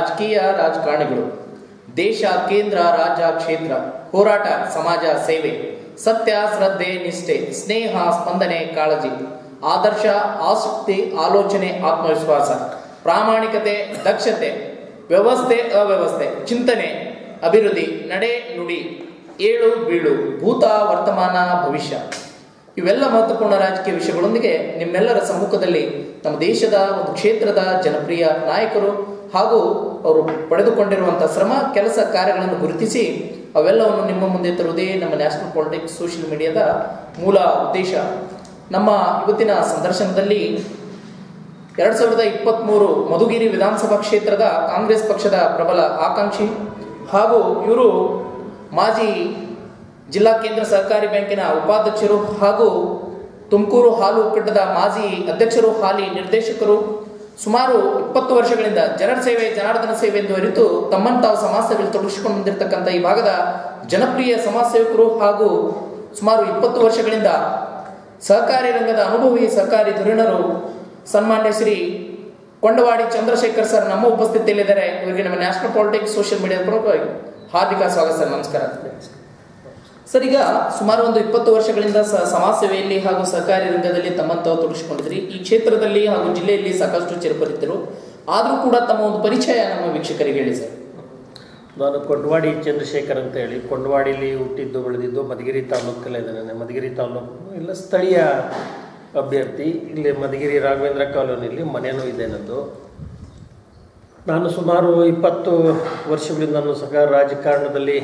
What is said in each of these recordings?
ರಾಜಕೀಯ ರಾಜಕಾರಣಿಗಳು ದೇಶ ಕೇಂದ್ರ ರಾಜ್ಯ ಕ್ಷೇತ್ರ ಹೋರಾಟ ಸಮಾಜ ಸೇವೆ ಸತ್ಯ ಶ್ರದ್ಧೆ ನಿಷ್ಠೆ ಸ್ನೇಹ ಸ್ಪಂದನೆ ಕಾಳಜಿ ಆದರ್ಶ ಆಸಕ್ತಿ ಆಲೋಚನೆ ಆತ್ಮವಿಶ್ವಾಸ ಪ್ರಾಮಾಣಿಕತೆ ದಕ್ಷತೆ ವ್ಯವಸ್ಥೆ ಅವ್ಯವಸ್ಥೆ ಚಿಂತನೆ ಅಭಿವೃದ್ಧಿ ನಡೆ ನುಡಿ ಏಳು ಬೀಳು ಭೂತ ವರ್ತಮಾನ ಭವಿಷ್ಯ ಇವೆಲ್ಲ ಮಹತ್ವಪೂರ್ಣ ರಾಜಕೀಯ ವಿಷಯಗಳೊಂದಿಗೆ ನಿಮ್ಮೆಲ್ಲರ ಸಮ್ಮುಖದಲ್ಲಿ ನಮ್ಮ ದೇಶದ ಒಂದು ಕ್ಷೇತ್ರದ ಜನಪ್ರಿಯ ನಾಯಕರು ಹಾಗೂ ಅವರು ಪಡೆದುಕೊಂಡಿರುವಂತಹ ಶ್ರಮ ಕೆಲಸ ಕಾರ್ಯಗಳನ್ನು ಗುರುತಿಸಿ ಅವೆಲ್ಲವನ್ನು ನಿಮ್ಮ ಮುಂದೆ ತರುವುದೇ ನಮ್ಮ ನ್ಯಾಷನಲ್ ಪಾಲಿಟಿಕ್ಸ್ ಸೋಷಿಯಲ್ ಮೀಡಿಯಾದ ಮೂಲ ಉದ್ದೇಶ ನಮ್ಮ ಇವತ್ತಿನ ಸಂದರ್ಶನದಲ್ಲಿ ಎರಡ್ ಸಾವಿರದ ಇಪ್ಪತ್ತ್ಮೂರು ಮಧುಗಿರಿ ವಿಧಾನಸಭಾ ಕ್ಷೇತ್ರದ ಕಾಂಗ್ರೆಸ್ ಪಕ್ಷದ ಪ್ರಬಲ ಆಕಾಂಕ್ಷಿ ಹಾಗೂ ಇವರು ಮಾಜಿ ಜಿಲ್ಲಾ ಕೇಂದ್ರ ಸಹಕಾರಿ ಬ್ಯಾಂಕಿನ ಉಪಾಧ್ಯಕ್ಷರು ಹಾಗೂ ತುಮಕೂರು ಹಾಲು ಒಕ್ಕೂಟದ ಮಾಜಿ ಅಧ್ಯಕ್ಷರು ಹಾಲಿ ನಿರ್ದೇಶಕರು ಸುಮಾರು ಇಪ್ಪತ್ತು ವರ್ಷಗಳಿಂದ ಜನರ ಸೇವೆ ಜನಾರ್ದನ ಸೇವೆ ಎಂದು ಅರಿತು ತಮ್ಮನ್ನು ತಾವು ಸಮಾಜ ಸೇವೆಯಲ್ಲಿ ತೊಡಗಿಸಿಕೊಂಡು ಬಂದಿರತಕ್ಕಂಥ ಈ ಭಾಗದ ಜನಪ್ರಿಯ ಸಮಾಜ ಸೇವಕರು ಹಾಗೂ ಸುಮಾರು ಇಪ್ಪತ್ತು ವರ್ಷಗಳಿಂದ ಸಹಕಾರಿ ರಂಗದ ಅನುಭವಿ ಸಹಕಾರಿ ಧುರೀಣರು ಸನ್ಮಾನ್ಯ ಶ್ರೀ ಕೊಂಡವಾಡಿ ಚಂದ್ರಶೇಖರ್ ಸರ್ ನಮ್ಮ ಉಪಸ್ಥಿತಿಯಲ್ಲಿದ್ದಾರೆ ಇವರಿಗೆ ನಮ್ಮ ನ್ಯಾಷನಲ್ ಪಾಲಿಟಿಕ್ಸ್ ಸೋಷಿಯಲ್ ಮೀಡಿಯಾದ ಪ್ರಮುಖವಾಗಿ ಹಾರ್ದಿಕ ಸ್ವಾಗತ ಸರ್ ನಮಸ್ಕಾರ ಸರ್ ಈಗ ಸುಮಾರು ಒಂದು ಇಪ್ಪತ್ತು ವರ್ಷಗಳಿಂದ ಸ- ಸಮಾಜ ಸೇವೆಯಲ್ಲಿ ಹಾಗೂ ಸಹಕಾರಿ ರಂಗದಲ್ಲಿ ತಮ್ಮನ್ನು ತಾವು ತೊಡಗಿಸಿಕೊಂಡಿದ್ರಿ ಈ ಕ್ಷೇತ್ರದಲ್ಲಿ ಹಾಗೂ ಜಿಲ್ಲೆಯಲ್ಲಿ ಸಾಕಷ್ಟು ಚಿರಪರಿತರು ಆದರೂ ಕೂಡ ತಮ್ಮ ಒಂದು ಪರಿಚಯ ನಮ್ಮ ವೀಕ್ಷಕರಿಗೆ ಹೇಳಿ ಸರ್ ನಾನು ಕೊಂಡವಾಡಿ ಚಂದ್ರಶೇಖರ್ ಅಂತ ಹೇಳಿ ಕೊಂಡವಾಡಿಲಿ ಹುಟ್ಟಿದ್ದು ಬೆಳೆದಿದ್ದು ಮಧುಗಿರಿ ತಾಲೂಕಲ್ಲೇ ಇದ್ದೇನೆ ಮಧುಗಿರಿ ತಾಲೂಕು ಇಲ್ಲ ಸ್ಥಳೀಯ ಅಭ್ಯರ್ಥಿ ಇಲ್ಲಿ ಮಧುಗಿರಿ ರಾಘವೇಂದ್ರ ಕಾಲೋನಿಯಲ್ಲಿ ಮನೆಯೂ ಇದೆ ನನ್ನದು ನಾನು ಸುಮಾರು ಇಪ್ಪತ್ತು ವರ್ಷಗಳಿಂದ ನಾನು ಸಹ ರಾಜಕಾರಣದಲ್ಲಿ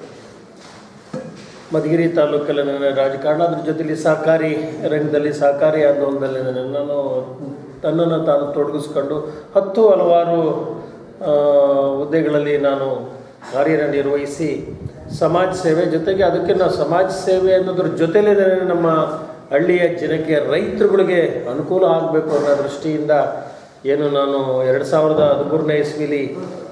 ಮಧುಗಿರಿ ತಾಲೂಕಲ್ಲಿ ನನ್ನ ರಾಜಕಾರಣ ಅದ್ರ ಜೊತೆಲಿ ಸಹಕಾರಿ ರಂಗದಲ್ಲಿ ಸಹಕಾರಿ ಆಂದೋಲನದಲ್ಲಿ ನನ್ನ- ನಾನು ತನ್ನನ್ನು ತಾನು ತೊಡಗಿಸ್ಕೊಂಡು ಹತ್ತು ಹಲವಾರು ಆ, ಹುದ್ದೆಗಳಲ್ಲಿ ನಾನು ಕಾರ್ಯನಿರ್ವಹಿಸಿ ಸಮಾಜ ಸೇವೆ ಜೊತೆಗೆ ಅದಕ್ಕೆ ನಾವು ಸಮಾಜ ಸೇವೆ ಅನ್ನೋದ್ರ ಜೊತೆಲೇ ನಮ್ಮ ಹಳ್ಳಿಯ ಜನಕ್ಕೆ ರೈತರುಗಳಿಗೆ ಅನುಕೂಲ ಆಗಬೇಕು ಅನ್ನೋ ದೃಷ್ಟಿಯಿಂದ ಏನು ನಾನು ಎರಡು ಸಾವಿರದ ಹದಿಮೂರನೇ ಇಸ್ವಿಲಿ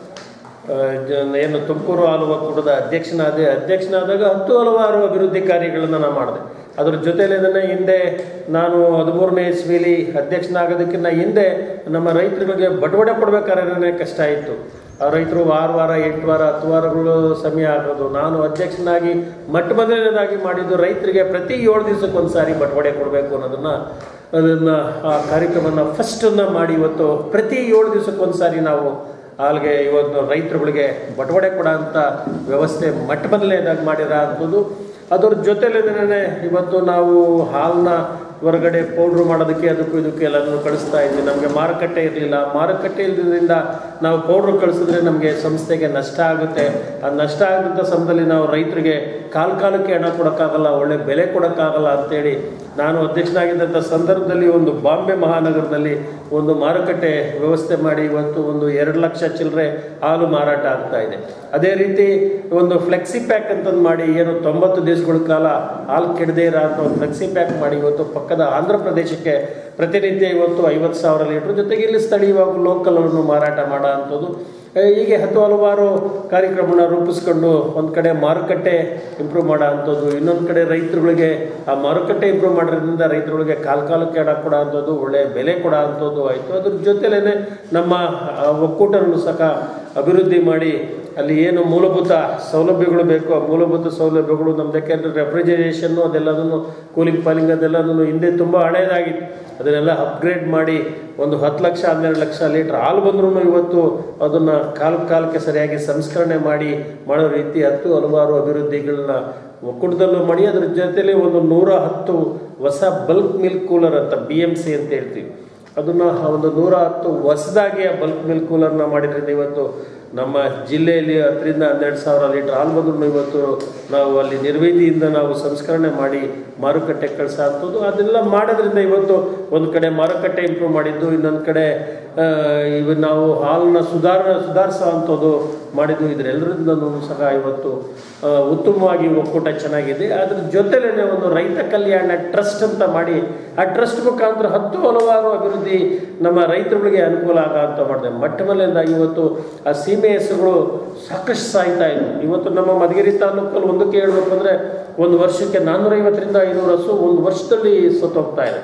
ಆ, ಜ- ಏನು ತುಮಕೂರು ಹಾಲು ಒಕ್ಕೂಟದ ಅಧ್ಯಕ್ಷನಾದೆ ಅಧ್ಯಕ್ಷನಾದಾಗ ಹತ್ತು ಹಲವಾರು ಅಭಿವೃದ್ಧಿ ಕಾರ್ಯಗಳನ್ನು ನಾನು ಮಾಡಿದೆ ಅದ್ರ ಜೊತೆಲಿ ಇದನ್ನು ಹಿಂದೆ ನಾನು ಹದಿಮೂರನೇ ಇಸ್ವಿಲಿ ಅಧ್ಯಕ್ಷನಾಗೋದಕ್ಕಿಂತ ಹಿಂದೆ ನಮ್ಮ ರೈತರುಗಳಿಗೆ ಬಟವಡೆ ಕೊಡ್ಬೇಕಾದ್ರೆ ನನಗೆ ಕಷ್ಟ ಇತ್ತು ಆ ರೈತರು ವಾರ ವಾರ ಎಂಟು ವಾರ ಹತ್ತು ವಾರಗಳು ಸಮಯ ಆಗೋದು ನಾನು ಅಧ್ಯಕ್ಷನಾಗಿ ಮೊಟ್ಟ ಮೊದಲನೇದಾಗಿ ಮಾಡಿದ್ದು ರೈತರಿಗೆ ಪ್ರತಿ ಏಳು ದಿವಸಕ್ಕೆ ಒಂದು ಸಾರಿ ಬಟವಡೆ ಕೊಡಬೇಕು ಅನ್ನೋದನ್ನು ಅದನ್ನು ಆ ಕಾರ್ಯಕ್ರಮನ ಫಸ್ಟನ್ನು ಮಾಡಿ ಇವತ್ತು ಪ್ರತಿ ಏಳು ದಿವಸಕ್ಕೆ ಒಂದು ಸಾರಿ ನಾವು ಹಾಲ್ಗೆ ಇವತ್ತು ರೈತರುಗಳಿಗೆ ಬಟವಡೆ ಕೊಡೋ ಅಂಥ ವ್ಯವಸ್ಥೆ ಮೊಟ್ಟ ಮೊದಲನೇದಾಗಿ ಮಾಡಿರೋ ಅಂಥದ್ದು ಅದ್ರ ಜೊತೆಲೇನೆ ಇವತ್ತು ನಾವು ಹಾಲನ್ನ ಹೊರಗಡೆ ಪೌಡ್ರು ಮಾಡೋದಕ್ಕೆ ಅದಕ್ಕೂ ಇದಕ್ಕೂ ಎಲ್ಲನೂ ಕಳಿಸ್ತಾ ಇದ್ವಿ ನಮಗೆ ಮಾರುಕಟ್ಟೆ ಇರಲಿಲ್ಲ ಮಾರುಕಟ್ಟೆ ಇಲ್ಲದ್ರಿಂದ ನಾವು ಪೌಡ್ರು ಕಳಿಸಿದ್ರೆ ನಮಗೆ ಸಂಸ್ಥೆಗೆ ನಷ್ಟ ಆಗುತ್ತೆ ಆ ನಷ್ಟ ಆಗುವಂಥ ಸಮಯದಲ್ಲಿ ನಾವು ರೈತರಿಗೆ ಕಾಲ ಕಾಲಕ್ಕೆ ಹಣ ಕೊಡೋಕ್ಕಾಗಲ್ಲ ಒಳ್ಳೆ ಬೆಲೆ ಕೊಡೋಕ್ಕಾಗಲ್ಲ ಅಂತೇಳಿ ನಾನು ಅಧ್ಯಕ್ಷನಾಗಿದ್ದಂಥ ಸಂದರ್ಭದಲ್ಲಿ ಒಂದು ಬಾಂಬೆ ಮಹಾನಗರದಲ್ಲಿ ಒಂದು ಮಾರುಕಟ್ಟೆ ವ್ಯವಸ್ಥೆ ಮಾಡಿ ಇವತ್ತು ಒಂದು ಎರಡು ಲಕ್ಷ ಚಿಲ್ಲರೆ ಹಾಲು ಮಾರಾಟ ಆಗ್ತಾ ಇದೆ ಅದೇ ರೀತಿ ಒಂದು ಫ್ಲೆಕ್ಸಿ ಪ್ಯಾಕ್ ಅಂತಂದು ಮಾಡಿ ಏನು ತೊಂಬತ್ತು ದಿವಸಗಳ ಕಾಲ ಹಾಲು ಕೆಡದೇ ಇರೋ ಅಂತ ಒಂದು ಫ್ಲೆಕ್ಸಿ ಪ್ಯಾಕ್ ಮಾಡಿ ಇವತ್ತು ಪಕ್ಕದ ಆಂಧ್ರ ಪ್ರದೇಶಕ್ಕೆ ಪ್ರತಿನಿತ್ಯ ಇವತ್ತು ಐವತ್ತು ಸಾವಿರ ಲೀಟ್ರ್ ಜೊತೆಗೆ ಇಲ್ಲಿ ಸ್ಥಳೀಯವಾಗಿ ಲೋಕಲನ್ನು ಮಾರಾಟ ಮಾಡೋ ಅಂಥದ್ದು ಆ, ಹೀಗೆ ಹತ್ತು ಹಲವಾರು ಕಾರ್ಯಕ್ರಮನ ರೂಪಿಸ್ಕೊಂಡು ಒಂದು ಕಡೆ ಮಾರುಕಟ್ಟೆ ಇಂಪ್ರೂವ್ ಮಾಡೋ ಅಂಥದ್ದು ಇನ್ನೊಂದು ಕಡೆ ರೈತರುಗಳಿಗೆ ಆ ಮಾರುಕಟ್ಟೆ ಇಂಪ್ರೂವ್ ಮಾಡೋದ್ರಿಂದ ರೈತರುಗಳಿಗೆ ಕಾಲ ಕಾಲಕ್ಕೆ ಹಣ ಕೊಡೋ ಅಂಥದ್ದು ಒಳ್ಳೆಯ ಬೆಲೆ ಕೊಡೋ ಅಂಥದ್ದು ಆಯಿತು ಅದ್ರ ಜೊತೆಲೇ ನಮ್ಮ ಆ, ಒಕ್ಕೂಟವನ್ನು ಸಹ ಅಭಿವೃದ್ಧಿ ಮಾಡಿ ಅಲ್ಲಿ ಏನು ಮೂಲಭೂತ ಸೌಲಭ್ಯಗಳು ಬೇಕು ಆ ಮೂಲಭೂತ ಸೌಲಭ್ಯಗಳು ನಮ್ದು ಯಾಕೆಂದರೆ ರೆಫ್ರಿಜರೇಷನ್ನು ಅದೆಲ್ಲದನ್ನು ಕೂಲಿಂಗ್ ಪಾಲಿಂಗ್ ಅದೆಲ್ಲದನ್ನು ಹಿಂದೆ ತುಂಬ ಹಳೇದಾಗಿತ್ತು ಅದನ್ನೆಲ್ಲ ಅಪ್ಗ್ರೇಡ್ ಮಾಡಿ ಒಂದು ಹತ್ತು ಲಕ್ಷ ಹನ್ನೆರಡು ಲಕ್ಷ ಲೀಟ್ರ್ ಹಾಲು ಬಂದ್ರೂ ಇವತ್ತು ಅದನ್ನು ಕಾಲ ಕಾಲಕ್ಕೆ ಸರಿಯಾಗಿ ಸಂಸ್ಕರಣೆ ಮಾಡಿ ಮಾಡೋ ರೀತಿ ಹತ್ತು ಹಲವಾರು ಅಭಿವೃದ್ಧಿಗಳನ್ನ ಒಕ್ಕೂಟದಲ್ಲೂ ಮಾಡಿ ಅದ್ರ ಜೊತೆಲಿ ಒಂದು ನೂರ ಹತ್ತು ಹೊಸ ಬಲ್ಕ್ ಮಿಲ್ಕ್ ಕೂಲರ್ ಅಂತ ಬಿ ಎಮ್ ಸಿ ಅಂತ ಹೇಳ್ತೀವಿ ಅದನ್ನು ಒಂದು ನೂರ ಹತ್ತು ಹೊಸದಾಗಿ ಆ ಬಲ್ಕ್ ಮಿಲ್ಕ್ ಕೂಲರ್ನ ಮಾಡಿದ್ರಿಂದ ಇವತ್ತು ನಮ್ಮ ಜಿಲ್ಲೆಯಲ್ಲಿ ಹತ್ತರಿಂದ ಹನ್ನೆರಡು ಸಾವಿರ ಲೀಟರ್ ಹಾಲು ಬಂದ್ರು ಇವತ್ತು ನಾವು ಅಲ್ಲಿ ನಿರ್ವೇದಿಯಿಂದ ನಾವು ಸಂಸ್ಕರಣೆ ಮಾಡಿ ಮಾರುಕಟ್ಟೆ ಕಳಿಸೋ ಅಂಥದ್ದು ಅದೆಲ್ಲ ಮಾಡೋದ್ರಿಂದ ಇವತ್ತು ಒಂದು ಕಡೆ ಮಾರುಕಟ್ಟೆ ಇಂಪ್ರೂವ್ ಮಾಡಿದ್ದು ಇನ್ನೊಂದು ಕಡೆ ಆ, ಇವು ನಾವು ಹಾಲನ್ನ ಸುಧಾರ ಸುಧಾರಿಸೋ ಅಂಥದ್ದು ಮಾಡಿದ್ದು ಇದರೆಲ್ಲರಿಂದನೂ ಸಹ ಇವತ್ತು ಆ, ಉತ್ತಮವಾಗಿ ಒಕ್ಕೂಟ ಚೆನ್ನಾಗಿದೆ ಅದ್ರ ಜೊತೆಲೇ ಒಂದು ರೈತ ಕಲ್ಯಾಣ ಟ್ರಸ್ಟ್ ಅಂತ ಮಾಡಿ ಆ ಟ್ರಸ್ಟ್ ಮುಖಾಂತರ ಹತ್ತು ಹಲವಾರು ಅಭಿವೃದ್ಧಿ ನಮ್ಮ ರೈತರುಗಳಿಗೆ ಅನುಕೂಲ ಆಗೋ ಅಂತ ಮಾಡಿದೆ ಮೊಟ್ಟ ಮೊದಲಿಂದ ಇವತ್ತು ಆ ಸೀಮೆ ಹೆಸರುಗಳು ಸಾಕಷ್ಟು ಸಾಯ್ತಾ ಇದ್ವು ಇವತ್ತು ನಮ್ಮ ಮಧುಗಿರಿ ತಾಲೂಕಲ್ಲಿ ಒಂದಕ್ಕೆ ಹೇಳ್ಬೇಕು ಅಂದರೆ ಒಂದು ವರ್ಷಕ್ಕೆ ನಾನ್ನೂರೈವತ್ತರಿಂದ ಐನೂರು ಹಸು ಒಂದು ವರ್ಷದಲ್ಲಿ ಸತ್ತೋಗ್ತಾ ಇದೆ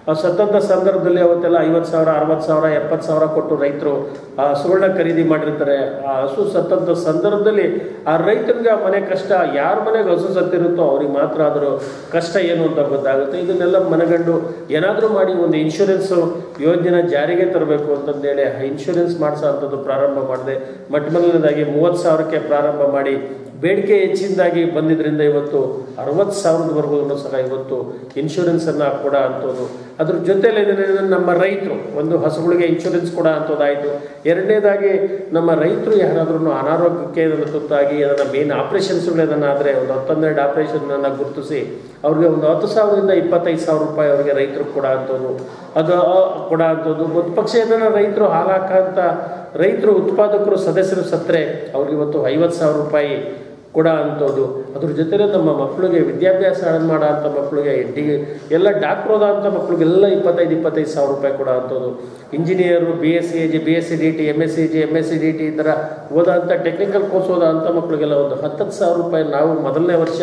ಆ ಸತ್ತಂಥ ಸಂದರ್ಭದಲ್ಲಿ ಅವತ್ತೆಲ್ಲ ಐವತ್ತು ಸಾವಿರ ಅರವತ್ತು ಸಾವಿರ ಎಪ್ಪತ್ತು ಸಾವಿರ ಕೊಟ್ಟು ರೈತರು ಆ ಹಸುಗಳನ್ನ ಖರೀದಿ ಮಾಡಿರ್ತಾರೆ ಆ ಹಸು ಸತ್ತಂಥ ಸಂದರ್ಭದಲ್ಲಿ ಆ ರೈತನಿಗೆ ಆ ಮನೆ ಕಷ್ಟ ಯಾರ ಮನೆಗೆ ಹಸು ಸತ್ತಿರುತ್ತೋ ಅವ್ರಿಗೆ ಮಾತ್ರ ಅದರ ಕಷ್ಟ ಏನು ಅಂತ ಗೊತ್ತಾಗುತ್ತೆ ಇದನ್ನೆಲ್ಲ ಮನಗಂಡು ಏನಾದರೂ ಮಾಡಿ ಒಂದು ಇನ್ಶೂರೆನ್ಸು ಯೋಜನೆನ ಜಾರಿಗೆ ತರಬೇಕು ಅಂತಂದೇಳಿ ಆ ಇನ್ಶೂರೆನ್ಸ್ ಮಾಡಿಸೋ ಅಂಥದ್ದು ಪ್ರಾರಂಭ ಮಾಡಿದೆ ಮೊಟ್ಟ ಮೊದಲನೇದಾಗಿ ಮೂವತ್ತು ಸಾವಿರಕ್ಕೆ ಪ್ರಾರಂಭ ಮಾಡಿ ಬೇಡಿಕೆ ಹೆಚ್ಚಿನದಾಗಿ ಬಂದಿದ್ದರಿಂದ ಇವತ್ತು ಅರವತ್ತು ಸಾವಿರದವರೆಗೂ ಸಹ ಇವತ್ತು ಇನ್ಶೂರೆನ್ಸನ್ನು ಕೊಡ ಅಂಥದ್ದು ಅದ್ರ ಜೊತೆಲಿ ಏನೇನಿದೆ ನಮ್ಮ ರೈತರು ಒಂದು ಹಸುಗಳಿಗೆ ಇನ್ಶೂರೆನ್ಸ್ ಕೊಡ ಅಂಥದ್ದಾಯಿತು ಎರಡನೇದಾಗಿ ನಮ್ಮ ರೈತರು ಯಾರಾದ್ರೂ ಅನಾರೋಗ್ಯಕ್ಕೆ ಏನಾದ್ರು ತುತ್ತಾಗಿ ಅದನ್ನು ಮೇನ್ ಆಪ್ರೇಷನ್ಸ್ಗಳು ಏನಾನ ಆದರೆ ಒಂದು ಹತ್ತೊಂದೆರಡು ಆಪ್ರೇಷನ್ನ ಗುರುತಿಸಿ ಅವ್ರಿಗೆ ಒಂದು ಹತ್ತು ಸಾವಿರದಿಂದ ಇಪ್ಪತ್ತೈದು ಸಾವಿರ ರೂಪಾಯಿ ಅವರಿಗೆ ರೈತರು ಕೊಡ ಅಂಥದ್ದು ಅದು ಆ, ಕೊಡ ಅಂಥದ್ದು ಒಂದು ಪಕ್ಷ ಏನಾರ ರೈತರು ಹಾಲಾಕಂತ ರೈತರು ಉತ್ಪಾದಕರು ಸದಸ್ಯರು ಸತ್ತರೆ ಅವ್ರಿಗೆ ಇವತ್ತು ಐವತ್ತು ಸಾವಿರ ರೂಪಾಯಿ ಕೊಡ ಅಂಥದ್ದು ಅದ್ರ ಜೊತೆಲೆ ನಮ್ಮ ಮಕ್ಕಳಿಗೆ ವಿದ್ಯಾಭ್ಯಾಸ ಮಾಡೋ ಅಂಥ ಮಕ್ಕಳಿಗೆ ಡಿ ಎಲ್ಲ ಡಾಕ್ಟ್ರ್ ಓದೋ ಅಂಥ ಮಕ್ಕಳಿಗೆಲ್ಲ ಇಪ್ಪತ್ತೈದು ಇಪ್ಪತ್ತೈದು ಸಾವಿರ ರೂಪಾಯಿ ಕೊಡೋ ಅಂಥದ್ದು engineer B S C G B S C D T M S C G M S C D T ಈ ಥರ ಓದೋ ಅಂಥ ಟೆಕ್ನಿಕಲ್ ಕೋರ್ಸ್ ಓದೋ ಅಂಥ ಮಕ್ಕಳಿಗೆಲ್ಲ ಒಂದು ಹತ್ತತ್ತು ಸಾವಿರ ರೂಪಾಯಿ ನಾವು ಮೊದಲನೇ ವರ್ಷ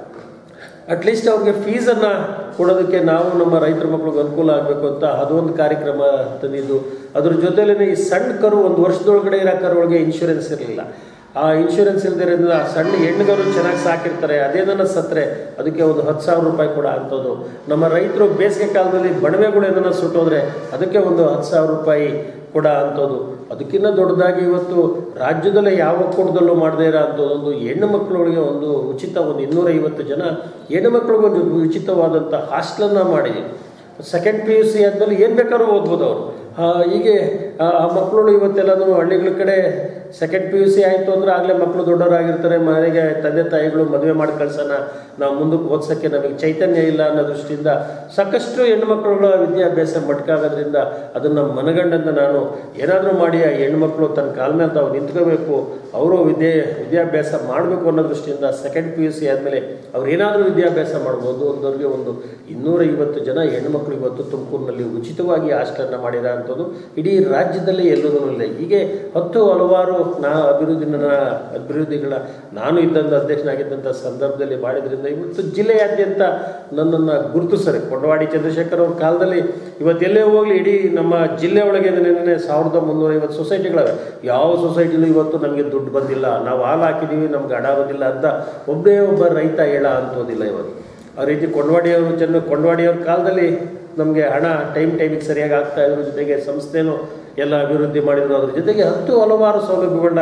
ಅಟ್ಲೀಸ್ಟ್ ಅವ್ರಿಗೆ ಫೀಸನ್ನು ಕೊಡೋದಕ್ಕೆ ನಾವು ನಮ್ಮ ರೈತರ ಮಕ್ಳಿಗೆ ಅನುಕೂಲ ಆಗಬೇಕು ಅಂತ ಅದೊಂದು ಕಾರ್ಯಕ್ರಮ ತಂದಿದ್ದು ಅದ್ರ ಜೊತೆಲೇ ಈ ಸಣ್ಣ ಕರು ಒಂದು ವರ್ಷದೊಳಗಡೆ ಇರೋ ಕರುಗಳಿಗೆ ಇನ್ಶೂರೆನ್ಸ್ ಇರಲಿಲ್ಲ ಆ ಇನ್ಶೂರೆನ್ಸ್ ಇಲ್ದಿರೋದ್ರಿಂದ ಸಣ್ಣ ಹೆಣ್ಣುಗರು ಚೆನ್ನಾಗಿ ಸಾಕಿರ್ತಾರೆ ಅದೇನನ್ನ ಸತ್ತರೆ ಅದಕ್ಕೆ ಒಂದು ಹತ್ತು ಸಾವಿರ ರೂಪಾಯಿ ಕೂಡ ಅಂಥದ್ದು ನಮ್ಮ ರೈತರು ಬೇಸಿಗೆ ಕಾಲದಲ್ಲಿ ಬಣವೆಗಳು ಏನನ್ನ ಸುಟ್ಟೋದ್ರೆ ಅದಕ್ಕೆ ಒಂದು ಹತ್ತು ಸಾವಿರ ರೂಪಾಯಿ ಕೂಡ ಅಂಥದ್ದು ಅದಕ್ಕಿಂತ ದೊಡ್ಡದಾಗಿ ಇವತ್ತು ರಾಜ್ಯದಲ್ಲೇ ಯಾವ ಒಕ್ಕೂಟದಲ್ಲೂ ಮಾಡದೇ ಇರೋ ಅಂಥದ್ದೊಂದು ಹೆಣ್ಣು ಮಕ್ಕಳಿಗೆ ಒಂದು ಉಚಿತ ಒಂದು ಇನ್ನೂರೈವತ್ತು ಜನ ಹೆಣ್ಣು ಮಕ್ಕಳಿಗೆ ಒಂದು ಉಚಿತವಾದಂಥ ಹಾಸ್ಟೆಲನ್ನು ಮಾಡಿ ಸೆಕೆಂಡ್ ಪಿ ಯು ಸಿ ಆದಮೇಲೆ ಏನು ಬೇಕಾದ್ರೂ ಓದ್ಬೋದು ಅವರು ಹೀಗೆ ಆ ಆ ಮಕ್ಕಳು ಇವತ್ತೆಲ್ಲನೂ ಹಳ್ಳಿಗಳ ಕಡೆ ಸೆಕೆಂಡ್ ಪಿ ಯು ಸಿ ಆಯಿತು ಅಂದರೆ ಆಗಲೇ ಮಕ್ಕಳು ದೊಡ್ಡವರಾಗಿರ್ತಾರೆ ಮನೆಗೆ ತಂದೆ ತಾಯಿಗಳು ಮದುವೆ ಮಾಡಿ ಕಳ್ಸೋಣ ನಾವು ಮುಂದಕ್ಕೆ ಓದ್ಸೋಕ್ಕೆ ನಮಗೆ ಚೈತನ್ಯ ಇಲ್ಲ ಅನ್ನೋ ದೃಷ್ಟಿಯಿಂದ ಸಾಕಷ್ಟು ಹೆಣ್ಣುಮಕ್ಕಳುಗಳ ವಿದ್ಯಾಭ್ಯಾಸ ಮಟ್ಕಾಗೋದ್ರಿಂದ ಅದನ್ನು ಮನಗಂಡಂತ ನಾನು ಏನಾದರೂ ಮಾಡಿ ಆ ಹೆಣ್ಮಕ್ಳು ತನ್ನ ಕಾಲ ಮೇಲೆ ತಾವು ನಿಂತ್ಕೋಬೇಕು ಅವರು ವಿದ್ಯೆ ವಿದ್ಯಾಭ್ಯಾಸ ಮಾಡಬೇಕು ಅನ್ನೋ ದೃಷ್ಟಿಯಿಂದ ಸೆಕೆಂಡ್ ಪಿ ಯು ಸಿ ಆದಮೇಲೆ ಅವ್ರು ಏನಾದರೂ ವಿದ್ಯಾಭ್ಯಾಸ ಮಾಡ್ಬೋದು ಒಂದವ್ರಿಗೆ ಒಂದು ಇನ್ನೂರೈವತ್ತು ಜನ ಹೆಣ್ಮಕ್ಳು ಇವತ್ತು ತುಮಕೂರಿನಲ್ಲಿ ಉಚಿತವಾಗಿ ಹಾಸ್ಟೆಲನ್ನು ಮಾಡಿರೋ ಅಂಥದ್ದು ಇಡೀ ರಾಜ್ಯದಲ್ಲೇ ಎಲ್ಲರೂ ಇಲ್ಲ ಹೀಗೆ ಹತ್ತು ಹಲವಾರು ನಾ ಅಭಿವೃದ್ಧಿನ ಅಭಿವೃದ್ಧಿಗಳ ನಾನು ಇದ್ದಂಥ ಅಧ್ಯಕ್ಷನಾಗಿದ್ದಂಥ ಸಂದರ್ಭದಲ್ಲಿ ಮಾಡಿದ್ರಿಂದ ಇವತ್ತು ಜಿಲ್ಲೆಯಾದ್ಯಂತ ನನ್ನನ್ನು ಗುರುತಿಸ್ತಾರೆ ಕೊಂಡವಾಡಿ ಚಂದ್ರಶೇಖರ್ ಅವ್ರ ಕಾಲದಲ್ಲಿ ಇವತ್ತೆಲ್ಲೇ ಹೋಗಲಿ ಇಡೀ ನಮ್ಮ ಜಿಲ್ಲೆ ಒಳಗೆ ನೆನ್ನೆ ಸಾವಿರದ ಮುನ್ನೂರೈವತ್ತು ಸೊಸೈಟಿಗಳವೆ ಯಾವ ಸೊಸೈಟಿಲೂ ಇವತ್ತು ನಮಗೆ ದುಡ್ಡು ಬಂದಿಲ್ಲ ನಾವು ಹಾಲು ಹಾಕಿದ್ದೀವಿ ನಮ್ಗೆ ಹಣ ಬಂದಿಲ್ಲ ಅಂತ ಒಬ್ಬೇ ಒಬ್ಬ ರೈತ ಹೇಳ ಅಂತೋದಿಲ್ಲ ಇವತ್ತು ಆ ರೀತಿ ಕೊಂಡವಾಡಿಯವರು ಚೆನ್ನ ಕೊಂಡವಾಡಿಯವ್ರ ಕಾಲದಲ್ಲಿ ನಮಗೆ ಹಣ ಟೈಮ್ ಟೈಮಿಗೆ ಸರಿಯಾಗಿ ಆಗ್ತಾ ಇದ್ರ ಜೊತೆಗೆ ಸಂಸ್ಥೆನೂ ಎಲ್ಲ ಅಭಿವೃದ್ಧಿ ಮಾಡಿದ್ರು ಅದ್ರ ಜೊತೆಗೆ ಹತ್ತು ಹಲವಾರು ಸೌಲಭ್ಯಗಳನ್ನ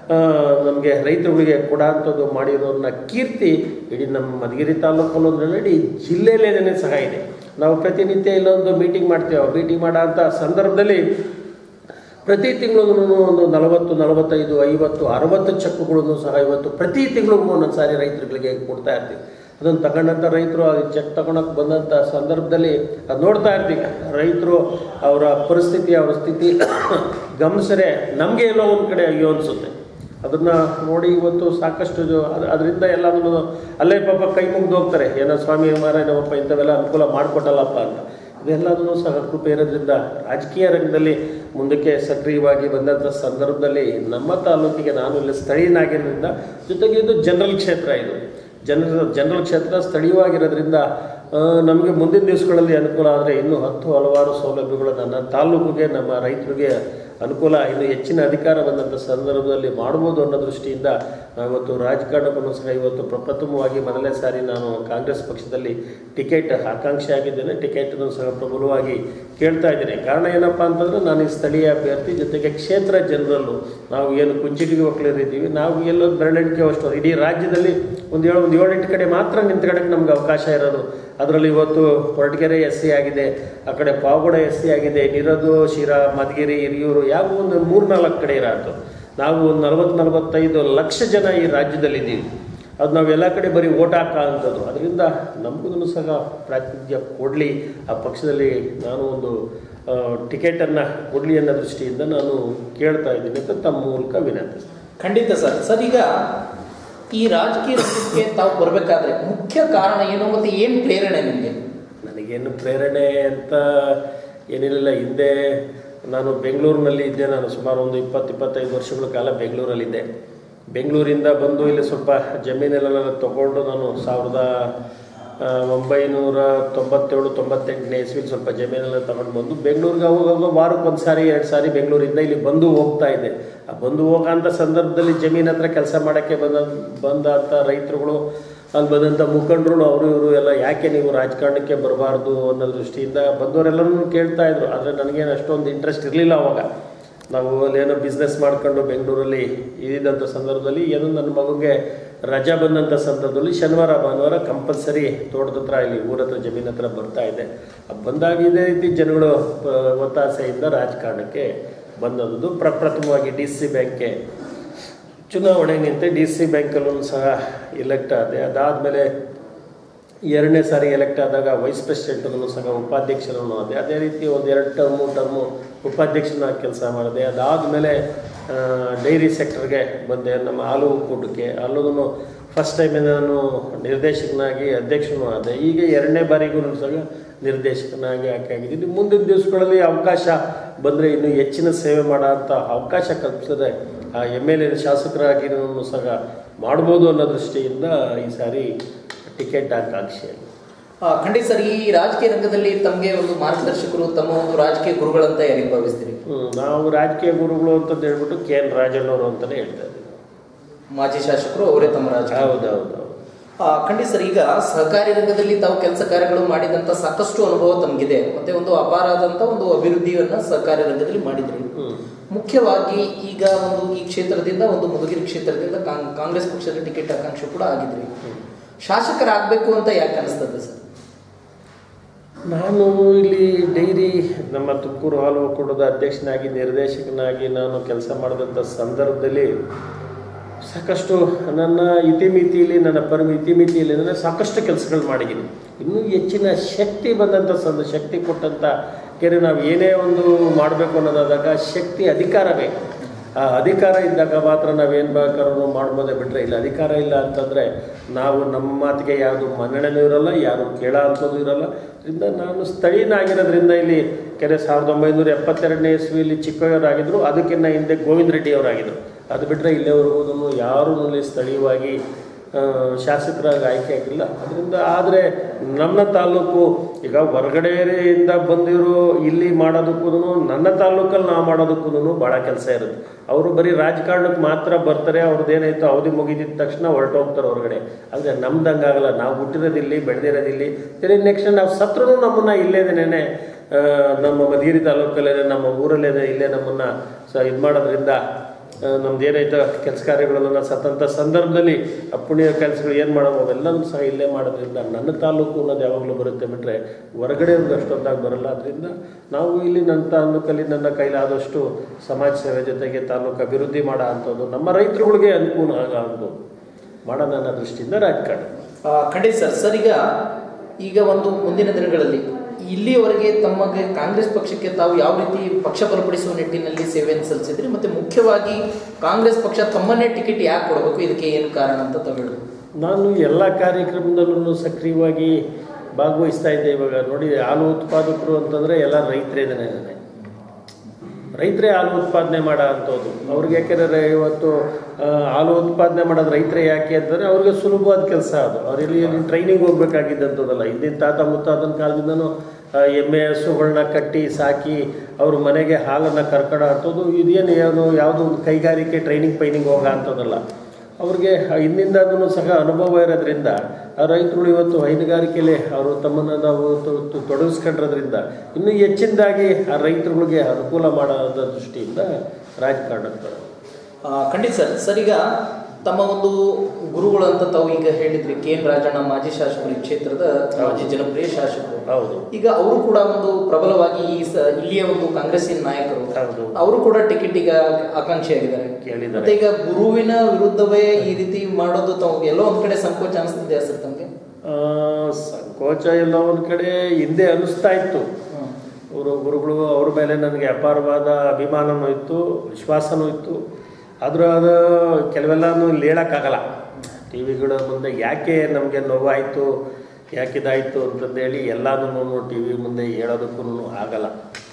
ನಮಗೆ ರೈತರುಗಳಿಗೆ ಕೊಡೋಂಥದ್ದು ಮಾಡಿರೋದನ್ನ ಕೀರ್ತಿ ಇಡೀ ನಮ್ಮ ಮಧುಗಿರಿ ತಾಲೂಕಲ್ಲಿ ಅಂದ್ರೆ ಇಡೀ ಜಿಲ್ಲೆಯಲ್ಲೇನೇ ಸಹ ಇದೆ ನಾವು ಪ್ರತಿನಿತ್ಯ ಇಲ್ಲೊಂದು ಮೀಟಿಂಗ್ ಮಾಡ್ತೇವೆ ಮೀಟಿಂಗ್ ಮಾಡೋ ಅಂಥ ಸಂದರ್ಭದಲ್ಲಿ ಪ್ರತಿ ತಿಂಗಳು ಒಂದು ನಲವತ್ತು ನಲವತ್ತೈದು ಐವತ್ತು ಅರವತ್ತು ಚೆಕ್ಗಳನ್ನು ಸಹ ಇವತ್ತು ಪ್ರತಿ ತಿಂಗಳಿಗೂ ಒಂದೊಂದು ಸಾರಿ ರೈತರುಗಳಿಗೆ ಕೊಡ್ತಾ ಇರ್ತೀವಿ ಅದನ್ನು ತಗೊಂಡಂಥ ರೈತರು ಅದು ಚೆಕ್ ತಗೊಳಕ್ಕೆ ಬಂದಂಥ ಸಂದರ್ಭದಲ್ಲಿ ಅದು ನೋಡ್ತಾ ಇರ್ತೀವಿ ರೈತರು ಅವರ ಪರಿಸ್ಥಿತಿ ಅವರ ಸ್ಥಿತಿ ಗಮನಿಸರೆ ನಮಗೆ ಎಲ್ಲೋ ಒಂದು ಕಡೆ ಅಯ್ಯೋ ಅನಿಸುತ್ತೆ ಅದನ್ನು ನೋಡಿ ಇವತ್ತು ಸಾಕಷ್ಟು ಜೊ- ಅದ್- ಅದರಿಂದ ಎಲ್ಲನೂ ಅಲ್ಲೇ ಪಾಪ ಕೈ ಮುಗ್ದು ಹೋಗ್ತಾರೆ ಏನೋ ಸ್ವಾಮಿ ಮಾರಾಯ ನಮ್ಮಪ್ಪ ಇಂಥವೆಲ್ಲ ಅನುಕೂಲ ಮಾಡಿಕೊಟ್ಟಲ್ಲಪ್ಪ ಅಂತ ಇದೆಲ್ಲದೂ ಸಹ ಕೃಪೆ ಇರೋದ್ರಿಂದ ರಾಜಕೀಯ ರಂಗದಲ್ಲಿ ಮುಂದಕ್ಕೆ ಸಕ್ರಿಯವಾಗಿ ಬಂದಂಥ ಸಂದರ್ಭದಲ್ಲಿ ನಮ್ಮ ತಾಲೂಕಿಗೆ ನಾನು ಇಲ್ಲಿ ಸ್ಥಳೀಯನಾಗಿರೋದ್ರಿಂದ ಜೊತೆಗೆ ಇದು ಜನರಲ್ ಕ್ಷೇತ್ರ ಇದು ಜನರ ಜನರಲ್ ಕ್ಷೇತ್ರ ಸ್ಥಳೀಯವಾಗಿರೋದ್ರಿಂದ ನಮಗೆ ಮುಂದಿನ ದಿವಸಗಳಲ್ಲಿ ಅನುಕೂಲ ಆದರೆ ಇನ್ನೂ ಹತ್ತು ಹಲವಾರು ಸೌಲಭ್ಯಗಳು ನನ್ನ ತಾಲೂಕಿಗೆ ನಮ್ಮ ರೈತರಿಗೆ ಅನುಕೂಲ ಇನ್ನು ಹೆಚ್ಚಿನ ಅಧಿಕಾರ ಬಂದಂಥ ಸಂದರ್ಭದಲ್ಲಿ ಮಾಡ್ಬೋದು ಅನ್ನೋ ದೃಷ್ಟಿಯಿಂದ ನಾವು ಇವತ್ತು ರಾಜಕಾರಣಕ್ಕೂ ಸಹ ಇವತ್ತು ಪ್ರಪ್ರಥಮವಾಗಿ ಮೊದಲನೇ ಸಾರಿ ನಾನು ಕಾಂಗ್ರೆಸ್ ಪಕ್ಷದಲ್ಲಿ ಟಿಕೆಟ್ ಆಕಾಂಕ್ಷಿ ಆಗಿದ್ದೇನೆ ಟಿಕೆಟನ್ನು ಸಹ ಪ್ರಬಲವಾಗಿ ಕೇಳ್ತಾ ಇದ್ದೇನೆ ಕಾರಣ ಏನಪ್ಪ ಅಂತಂದರೆ ನಾನು ಈ ಸ್ಥಳೀಯ ಅಭ್ಯರ್ಥಿ ಜೊತೆಗೆ ಕ್ಷೇತ್ರ ಜನರಲ್ಲು ನಾವು ಏನು ಕುಂಚಿಟಿಗೆ ಒಕ್ಕಲಿರಿದ್ದೀವಿ ನಾವು ಎಲ್ಲೋ ಬೆರಳೆಣಿಕೆ ಅಷ್ಟು ಇಡೀ ರಾಜ್ಯದಲ್ಲಿ ಒಂದು ಏಳು ಒಂದು ಏಳೆಂಟು ಕಡೆ ಮಾತ್ರ ನಿಂತ್ಕೊಳ್ಳೋಕ್ಕೆ ನಮ್ಗೆ ಅವಕಾಶ ಇರೋದು ಅದರಲ್ಲಿ ಇವತ್ತು ಹೊರಟಗೆರೆ ಎಸ್ ಸಿ ಆಗಿದೆ ಆ ಕಡೆ ಪಾವಗಡ ಎಸ್ ಸಿ ಆಗಿದೆ ನಿರೋದು ಶಿರಾ ಮಧುಗಿರಿ ಹಿರಿಯೂರು ಯಾವ ಒಂದು ಮೂರು ನಾಲ್ಕು ಕಡೆ ಇರೋದು ನಾವು ಒಂದು ನಲವತ್ತು ನಲವತ್ತೈದು ಲಕ್ಷ ಜನ ಈ ರಾಜ್ಯದಲ್ಲಿದ್ದೀವಿ ಅದು ನಾವೆಲ್ಲ ಕಡೆ ಬರೀ ಓಟ್ ಹಾಕೋ ಅಂಥದ್ದು ಅದರಿಂದ ನಮಗೂ ಸಹ ಪ್ರಾತಿನಿಧ್ಯ ಕೊಡಲಿ ಆ ಪಕ್ಷದಲ್ಲಿ ನಾನು ಒಂದು ಟಿಕೆಟನ್ನು ಕೊಡಲಿ ಅನ್ನೋ ದೃಷ್ಟಿಯಿಂದ ನಾನು ಕೇಳ್ತಾ ಇದ್ದೀನಿ ಅಂತ ತಮ್ಮ ಮೂಲಕ ವಿನಂತಿಸ್ತೀನಿ ಖಂಡಿತ ಸರ್ ಸರ್ ಈಗ ಈ ರಾಜಕೀಯ ರಂಗಕ್ಕೆ ತಾವು ಬರಬೇಕಾದ್ರೆ ಮುಖ್ಯ ಕಾರಣ ಏನು ಮತ್ತು ಏನು ಪ್ರೇರಣೆ ನಿಮಗೆ ನನಗೇನು ಪ್ರೇರಣೆ ಅಂತ ಏನಿರಲಿಲ್ಲ ಹಿಂದೆ ನಾನು ಬೆಂಗಳೂರಿನಲ್ಲಿ ಇದ್ದೆ ನಾನು ಸುಮಾರು ಒಂದು ಇಪ್ಪತ್ತು ಇಪ್ಪತ್ತೈದು ವರ್ಷಗಳ ಕಾಲ ಬೆಂಗಳೂರಲ್ಲಿದ್ದೆ ಬೆಂಗಳೂರಿಂದ ಬಂದು ಇಲ್ಲಿ ಸ್ವಲ್ಪ ಜಮೀನೆಲ್ಲ ತಗೊಂಡು ನಾನು ಸಾವಿರದ ಆ, ಒಂಬೈನೂರ ತೊಂಬತ್ತೇಳು ತೊಂಬತ್ತೆಂಟನೇ ಇಸ್ವಿಲಿ ಸ್ವಲ್ಪ ಜಮೀನೆಲ್ಲ ತಗೊಂಡು ಬಂದು ಬೆಂಗಳೂರಿಗೆ ಅವಾಗ ವಾರಕ್ಕೆ ಒಂದು ಸಾರಿ ಎರಡು ಸಾರಿ ಬೆಂಗಳೂರಿಂದ ಇಲ್ಲಿ ಬಂದು ಹೋಗ್ತಾ ಇದ್ದೆ ಆ ಬಂದು ಹೋಗೋಂಥ ಸಂದರ್ಭದಲ್ಲಿ ಜಮೀನ್ ಹತ್ರ ಕೆಲಸ ಮಾಡೋಕ್ಕೆ ಬಂದ ಬಂದಂಥ ರೈತರುಗಳು ಅಲ್ಲಿ ಬಂದಂಥ ಮುಖಂಡರು ಅವರು ಇವರು ಎಲ್ಲ ಯಾಕೆ ನೀವು ರಾಜಕಾರಣಕ್ಕೆ ಬರಬಾರ್ದು ಅನ್ನೋ ದೃಷ್ಟಿಯಿಂದ ಬಂದವರೆಲ್ಲರೂ ಕೇಳ್ತಾ ಇದ್ರು ಆದರೆ ನನಗೇನು ಅಷ್ಟೊಂದು ಇಂಟ್ರೆಸ್ಟ್ ಇರಲಿಲ್ಲ ಅವಾಗ ನಾವು ಅಲ್ಲೇನೋ ಬಿಸ್ನೆಸ್ ಮಾಡ್ಕೊಂಡು ಬೆಂಗಳೂರಲ್ಲಿ ಇದ್ದಂಥ ಸಂದರ್ಭದಲ್ಲಿ ಏನೋ ನನ್ನ ಮಗುಗೆ ರಜಾ ಬಂದಂಥ ಸಂದರ್ಭದಲ್ಲಿ ಶನಿವಾರ ಭಾನುವಾರ ಕಂಪಲ್ಸರಿ ತೋಟದ ಹತ್ರ ಇಲ್ಲಿ ಊರ ಹತ್ರ ಜಮೀನ್ ಹತ್ರ ಬರ್ತಾ ಇದೆ ಆ ಬಂದಾಗ ಇದೇ ರೀತಿ ಜನಗಳು ಆ, ಒತ್ತಾಸೆಯಿಂದ ರಾಜಕಾರಣಕ್ಕೆ ಬಂದದ್ದು ಪ್ರಪ್ರಥಮವಾಗಿ ಡಿ ಸಿ ಬ್ಯಾಂಕ್ಗೆ ಚುನಾವಣೆ ನಿಂತೆ ಡಿ ಸಿ ಬ್ಯಾಂಕಲ್ಲೂ ಸಹ ಎಲೆಕ್ಟ್ ಆದೆ ಅದಾದಮೇಲೆ ಎರಡನೇ ಸಾರಿ ಎಲೆಕ್ಟ್ ಆದಾಗ ವೈಸ್ ಪ್ರೆಸಿಡೆಂಟನ್ನು ಸಹ ಉಪಾಧ್ಯಕ್ಷರನ್ನು ಆದೆ ಅದೇ ರೀತಿ ಒಂದು ಎರಡು ಟರ್ಮು ಟರ್ಮು ಉಪಾಧ್ಯಕ್ಷನಾಗಿ ಕೆಲಸ ಮಾಡಿದೆ ಅದಾದಮೇಲೆ ಡೈರಿ ಸೆಕ್ಟರ್ಗೆ ಬಂದೆ ನಮ್ಮ ಹಾಲು ಒಕ್ಕೂಟಕ್ಕೆ ಅಲ್ಲೂ ಫಸ್ಟ್ ಟೈಮ್ ನಾನು ನಿರ್ದೇಶಕನಾಗಿ ಅಧ್ಯಕ್ಷನೂ ಆದೆ ಈಗ ಎರಡನೇ ಬಾರಿಗೂ ಸಹ ನಿರ್ದೇಶಕನಾಗಿ ಆಯ್ಕೆ ಆಗಿದ್ದೀನಿ ಮುಂದಿನ ದಿವಸಗಳಲ್ಲಿ ಅವಕಾಶ ಬಂದರೆ ಇನ್ನೂ ಹೆಚ್ಚಿನ ಸೇವೆ ಮಾಡೋಂಥ ಅವಕಾಶ ಕಲ್ಪಿಸಿದ್ರೆ ಆ ಎಮ್ ಎಲ್ ಎ ಶಾಸಕರಾಗಿ ನಾನು ಸಹ ಮಾಡ್ಬೋದು ಅನ್ನೋ ದೃಷ್ಟಿಯಿಂದ ಈ ಸಾರಿ ಟಿಕೆಟ್ ಆಕಾಂಕ್ಷೆಯಲ್ಲಿ ಆ, ಖಂಡಿತ ಸರ್ ಈ ರಾಜಕೀಯ ರಂಗದಲ್ಲಿ ತಮಗೆ ಒಂದು ಮಾರ್ಗದರ್ಶಕರು ತಮ್ಮ ಒಂದು ರಾಜಕೀಯ ಗುರುಗಳಂತ ಯಾರಿಗೆ ಭಾವಿಸ್ತೀರಿ ಹ್ಮ್, ನಾವು ರಾಜಕೀಯ ಗುರುಗಳು ಅಂತಂದು ಹೇಳ್ಬಿಟ್ಟು ಕೆ ಎನ್ ರಾಜಣ್ಣವರು ಅಂತಲೇ ಹೇಳ್ತಾ ಇದ್ದೀವಿ ಮಾಜಿ ಶಾಸಕರು ಅವರೇ ತಮ್ಮ ರಾಜಕೀಯ ಹೌದೌದು ಆ, ಖಂಡಿತ ಸರ್ ಈಗ ಸಹಕಾರಿ ರಂಗದಲ್ಲಿ ತಾವು ಕೆಲಸ ಕಾರ್ಯಗಳು ಮಾಡಿದಂತ ಸಾಕಷ್ಟು ಅನುಭವ ತಮಗಿದೆ ಮತ್ತೆ ಒಂದು ಅಪಾರದಂತ ಒಂದು ಅಭಿವೃದ್ಧಿಯನ್ನ ಸಹಕಾರಿ ರಂಗದಲ್ಲಿ ಮಾಡಿದ್ರಿ ಹ್ಮ್. ಮುಖ್ಯವಾಗಿ ಈಗ ಒಂದು ಈ ಕ್ಷೇತ್ರದಿಂದ ಒಂದು ಮಧುಗಿರಿ ಕ್ಷೇತ್ರದಿಂದ ಕಾಂಗ್- ಕಾಂಗ್ರೆಸ್ ಪಕ್ಷದ ಟಿಕೆಟ್ ಆಕಾಂಕ್ಷೆ ಕೂಡ ಆಗಿದ್ರಿ ಶಾಸಕರಾಗಬೇಕು ಅಂತ ಯಾಕೆ ಅನಿಸ್ತದೆ ಸರ್ ನಾನು ಇಲ್ಲಿ ಡೈರಿ ನಮ್ಮ ತುಮಕೂರು ಹಾಲು ಒಕ್ಕೂಟದ ಅಧ್ಯಕ್ಷನಾಗಿ ನಿರ್ದೇಶಕನಾಗಿ ನಾನು ಕೆಲಸ ಮಾಡಿದಂಥ ಸಂದರ್ಭದಲ್ಲಿ ಸಾಕಷ್ಟು ನನ್ನ ಇತಿಮಿತಿಯಲ್ಲಿ ನನ್ನ ಪರಮ ಇತಿಮಿತಿಯಲ್ಲಿ ಅಂದರೆ ಸಾಕಷ್ಟು ಕೆಲಸಗಳು ಮಾಡಿದ್ದೀನಿ ಇನ್ನೂ ಹೆಚ್ಚಿನ ಶಕ್ತಿ ಬಂದಂಥ ಸಂದ ಶಕ್ತಿ ಕೊಟ್ಟಂಥ ಕೆರೆ ನಾವು ಏನೇ ಒಂದು ಮಾಡಬೇಕು ಅನ್ನೋದಾದಾಗ ಶಕ್ತಿ ಅಧಿಕಾರ ಬೇಕು ಆ ಅಧಿಕಾರ ಇದ್ದಾಗ ಮಾತ್ರ ನಾವೇನು ಬೇಕಾದ್ರೂ ಮಾಡ್ಬೋದೇ ಬಿಟ್ಟರೆ ಇಲ್ಲ ಅಧಿಕಾರ ಇಲ್ಲ ಅಂತಂದರೆ ನಾವು ನಮ್ಮ ಮಾತಿಗೆ ಯಾವುದು ಮನ್ನಣೆನೂ ಇರಲ್ಲ ಯಾರು ಕೇಳ ಅಂಥದ್ದು ಇರಲ್ಲ ಇದರಿಂದ ನಾನು ಸ್ಥಳೀಯನಾಗಿರೋದ್ರಿಂದ ಇಲ್ಲಿ ಕೆರೆ ಸಾವಿರದ ಒಂಬೈನೂರ ಎಪ್ಪತ್ತೆರಡನೇ ಇಸ್ವಿಯಲ್ಲಿ ಚಿಕ್ಕವರಾಗಿದ್ದರು ಅದಕ್ಕಿಂತ ಹಿಂದೆ ಗೋವಿಂದ ರೆಡ್ಡಿ ಅವರಾಗಿದ್ದರು ಅದು ಬಿಟ್ಟರೆ ಇಲ್ಲಿವರೆಗೂ ಯಾರೂ ಇಲ್ಲಿ ಸ್ಥಳೀಯವಾಗಿ ಆ, ಶಾಸಕರಾಗಿ ಆಯ್ಕೆ ಆಗಿಲ್ಲ ಅದರಿಂದ ಆದರೆ ನಮ್ಮ ತಾಲೂಕು ಈಗ ಹೊರಗಡೆಯಿಂದ ಬಂದಿರೋ ಇಲ್ಲಿ ಮಾಡೋದಕ್ಕೂ ನನ್ನ ತಾಲೂಕಲ್ಲಿ ನಾವು ಮಾಡೋದಕ್ಕೂ ಭಾಳ ಕೆಲಸ ಇರುತ್ತೆ ಅವರು ಬರೀ ರಾಜಕಾರಣಕ್ಕೆ ಮಾತ್ರ ಬರ್ತಾರೆ ಅವ್ರದ್ದೇನಾಯ್ತು ಅವಧಿ ಮುಗಿದಿದ ತಕ್ಷಣ ಹೊರಟೋಗ್ತಾರೆ ಹೊರಗಡೆ ಆದರೆ ನಮ್ದಂಗಾಗಲ್ಲ ನಾವು ಹುಟ್ಟಿರೋದಿಲ್ಲಿ ಬೆಳೆದಿರೋದಿಲ್ಲಿ ತಿರುಗಿ ನೆಕ್ಸ್ಟ್ ನಾವು ಸತ್ರೂ ನಮ್ಮನ್ನು ಇಲ್ಲೇನೇನೆ ನಮ್ಮ ಮಧುಗಿರಿ ತಾಲೂಕಲ್ಲೇ ನಮ್ಮ ಊರಲ್ಲೇ ಇಲ್ಲೇ ನಮ್ಮನ್ನು ಸ ಇದು ಮಾಡೋದ್ರಿಂದ ಆ, ನಮ್ದು ಏನಾಯ್ತು ಕೆಲಸ ಕಾರ್ಯಗಳನ್ನು ಸತ್ತಂಥ ಸಂದರ್ಭದಲ್ಲಿ ಆ ಪುಣ್ಯ ಕೆಲಸಗಳು ಏನು ಮಾಡೋದು ಅವೆಲ್ಲನೂ ಸಹ ಇಲ್ಲೇ ಮಾಡೋದ್ರಿಂದ ನನ್ನ ತಾಲೂಕು ಅನ್ನೋದು ಯಾವಾಗಲೂ ಬರುತ್ತೆ ಬಿಟ್ಟರೆ ಹೊರಗಡೆ ಒಂದು ಅಷ್ಟೊಂದಾಗಿ ಬರಲ್ಲ ಅದರಿಂದ ನಾವು ಇಲ್ಲಿ ನನ್ನ ತಾಲೂಕಲ್ಲಿ ನನ್ನ ಕೈಲಾದಷ್ಟು ಸಮಾಜ ಸೇವೆ ಜೊತೆಗೆ ತಾಲೂಕು ಅಭಿವೃದ್ಧಿ ಮಾಡೋ ಅಂಥದ್ದು ನಮ್ಮ ರೈತರುಗಳಿಗೆ ಅನುಕೂಲ ಆಗೋ ಮಾಡೋಣ ಅನ್ನೋ ದೃಷ್ಟಿಯಿಂದ ರಾಜಕಾರಣ ಆ, ಖಂಡಿತ ಸರ್ ಸರ್ ಈಗ ಈಗ ಒಂದು ಮುಂದಿನ ದಿನಗಳಲ್ಲಿ ಇಲ್ಲಿಯವರೆಗೆ ತಮಗೆ ಕಾಂಗ್ರೆಸ್ ಪಕ್ಷಕ್ಕೆ ತಾವು ಯಾವ ರೀತಿ ಪಕ್ಷ ಬಲಪಡಿಸುವ ನಿಟ್ಟಿನಲ್ಲಿ ಸೇವೆಯನ್ನು ಸಲ್ಲಿಸಿದ್ರಿ ಮತ್ತೆ ಮುಖ್ಯವಾಗಿ ಕಾಂಗ್ರೆಸ್ ಪಕ್ಷ ತಮ್ಮನ್ನೇ ಟಿಕೆಟ್ ಯಾಕೆ ಕೊಡಬೇಕು ಇದಕ್ಕೆ ಏನು ಕಾರಣ ಅಂತ ತಾವು ಹೇಳ್ಬೋದು ನಾನು ಎಲ್ಲ ಕಾರ್ಯಕ್ರಮದಲ್ಲೂ ಸಕ್ರಿಯವಾಗಿ ಭಾಗವಹಿಸ್ತಾ ಇದ್ದೆ ಇವಾಗ ನೋಡಿ ಹಾಲು ಉತ್ಪಾದಕರು ಅಂತಂದರೆ ಎಲ್ಲ ರೈತರೇನೇ ನನಗೆ ರೈತರೇ ಹಾಲು ಉತ್ಪಾದನೆ ಮಾಡೋ ಅಂಥದ್ದು ಅವ್ರಿಗೆ ಯಾಕೆಂದರೆ ಇವತ್ತು ಆ, ಹಾಲು ಉತ್ಪಾದನೆ ಮಾಡೋದು ರೈತರೇ ಯಾಕೆ ಅಂತಂದರೆ ಅವ್ರಿಗೆ ಸುಲಭವಾದ ಕೆಲಸ ಅದು ಅವ್ರಿಗೆ ಇಲ್ಲಿ ಟ್ರೈನಿಂಗ್ ಹೋಗ್ಬೇಕಾಗಿದ್ದಂಥದ್ದಲ್ಲ ಹಿಂದಿನ ತಾತ ಮುತ್ತಾತನ ಕಾಲದಿಂದನೂ ಆ, ಎಮ್ಮೆ ಹಸುಗಳನ್ನ ಕಟ್ಟಿ ಸಾಕಿ ಅವ್ರ ಮನೆಗೆ ಹಾಲನ್ನು ಕರ್ಕೊಳ್ಳೋ ಅಂಥದ್ದು ಇದೇನು ಏನು ಯಾವುದೋ ಒಂದು ಕೈಗಾರಿಕೆ ಟ್ರೈನಿಂಗ್ ಪೈನಿಂಗ್ ಹೋಗೋ ಅಂಥದ್ದಲ್ಲ ಅವ್ರಿಗೆ ಹಿಂದಿಂದನೂ ಸಹ ಅನುಭವ ಇರೋದ್ರಿಂದ ಆ ರೈತರು ಇವತ್ತು ಹೈನುಗಾರಿಕೆಯಲ್ಲಿ ಅವರು ತಮ್ಮನ್ನು ನಾವು ತೊ- ತೊ- ತೊಡಗಿಸ್ಕೊಂಡಿರೋದ್ರಿಂದ ಇನ್ನೂ ಹೆಚ್ಚಿನದಾಗಿ ಆ ರೈತರುಗಳಿಗೆ ಅನುಕೂಲ ಮಾಡೋದ ದೃಷ್ಟಿಯಿಂದ ರಾಜಕಾರಣಕ್ಕೆ ಆ, ಖಂಡಿತ ಸರ್ ಸರ್ ಈಗ ತಮ್ಮ ಒಂದು ಗುರುಗಳು ಅಂತ ತಾವು ಈಗ ಹೇಳಿದ್ರಿ ಕೆ ಎನ್ ರಾಜಣ್ಣ ಮಾಜಿ ಶಾಸಕರು ಈ ಕ್ಷೇತ್ರದ ಮಾಜಿ ಜನಪ್ರಿಯ ಶಾಸಕರು ಹೌದು ಈಗ ಅವರು ಕೂಡ ಒಂದು ಪ್ರಬಲವಾಗಿ ಈ ಸ- ಇಲ್ಲಿಯ ಒಂದು ಕಾಂಗ್ರೆಸ್ಸಿನ ನಾಯಕರು ಹೌದು ಅವರು ಕೂಡ ಟಿಕೆಟ್ ಈಗ ಆಕಾಂಕ್ಷಿಯಾಗಿದ್ದಾರೆ ಕೇಳಿದ್ದಾರೆ ಮತ್ತೆ ಈಗ ಗುರುವಿನ ವಿರುದ್ಧವೇ ಈ ರೀತಿ ಮಾಡೋದು ತಾವು ಎಲ್ಲೋ ಒಂದ್ ಕಡೆ ಸಂಕೋಚ ಅನಿಸ್ತಿದೆ ಸರ್ ತಮಗೆ ಆ, ಸಂಕೋಚ ಎಲ್ಲ ಒಂದು ಕಡೆ ಹಿಂದೆ ಅನಿಸ್ತಾ ಇತ್ತು ಅವರು ಗುರುಗಳು ಅವ್ರ ಮೇಲೆ ನನಗೆ ಅಪಾರವಾದ ಅಭಿಮಾನನೂ ಇತ್ತು ವಿಶ್ವಾಸನೂ ಇತ್ತು ಆದರೂ ಅದು ಕೆಲವೆಲ್ಲನೂ ಇಲ್ಲಿ ಹೇಳೋಕ್ಕಾಗಲ್ಲ ಟಿ ವಿಗಳ ಮುಂದೆ ಯಾಕೆ ನಮಗೆ ನೋವಾಯಿತು ಯಾಕೆ ಇದಾಯಿತು ಅಂತಂದೇಳಿ ಎಲ್ಲನೂ ಟಿ ವಿ ಮುಂದೆ ಹೇಳೋದಕ್ಕೂ ಆಗಲ್ಲ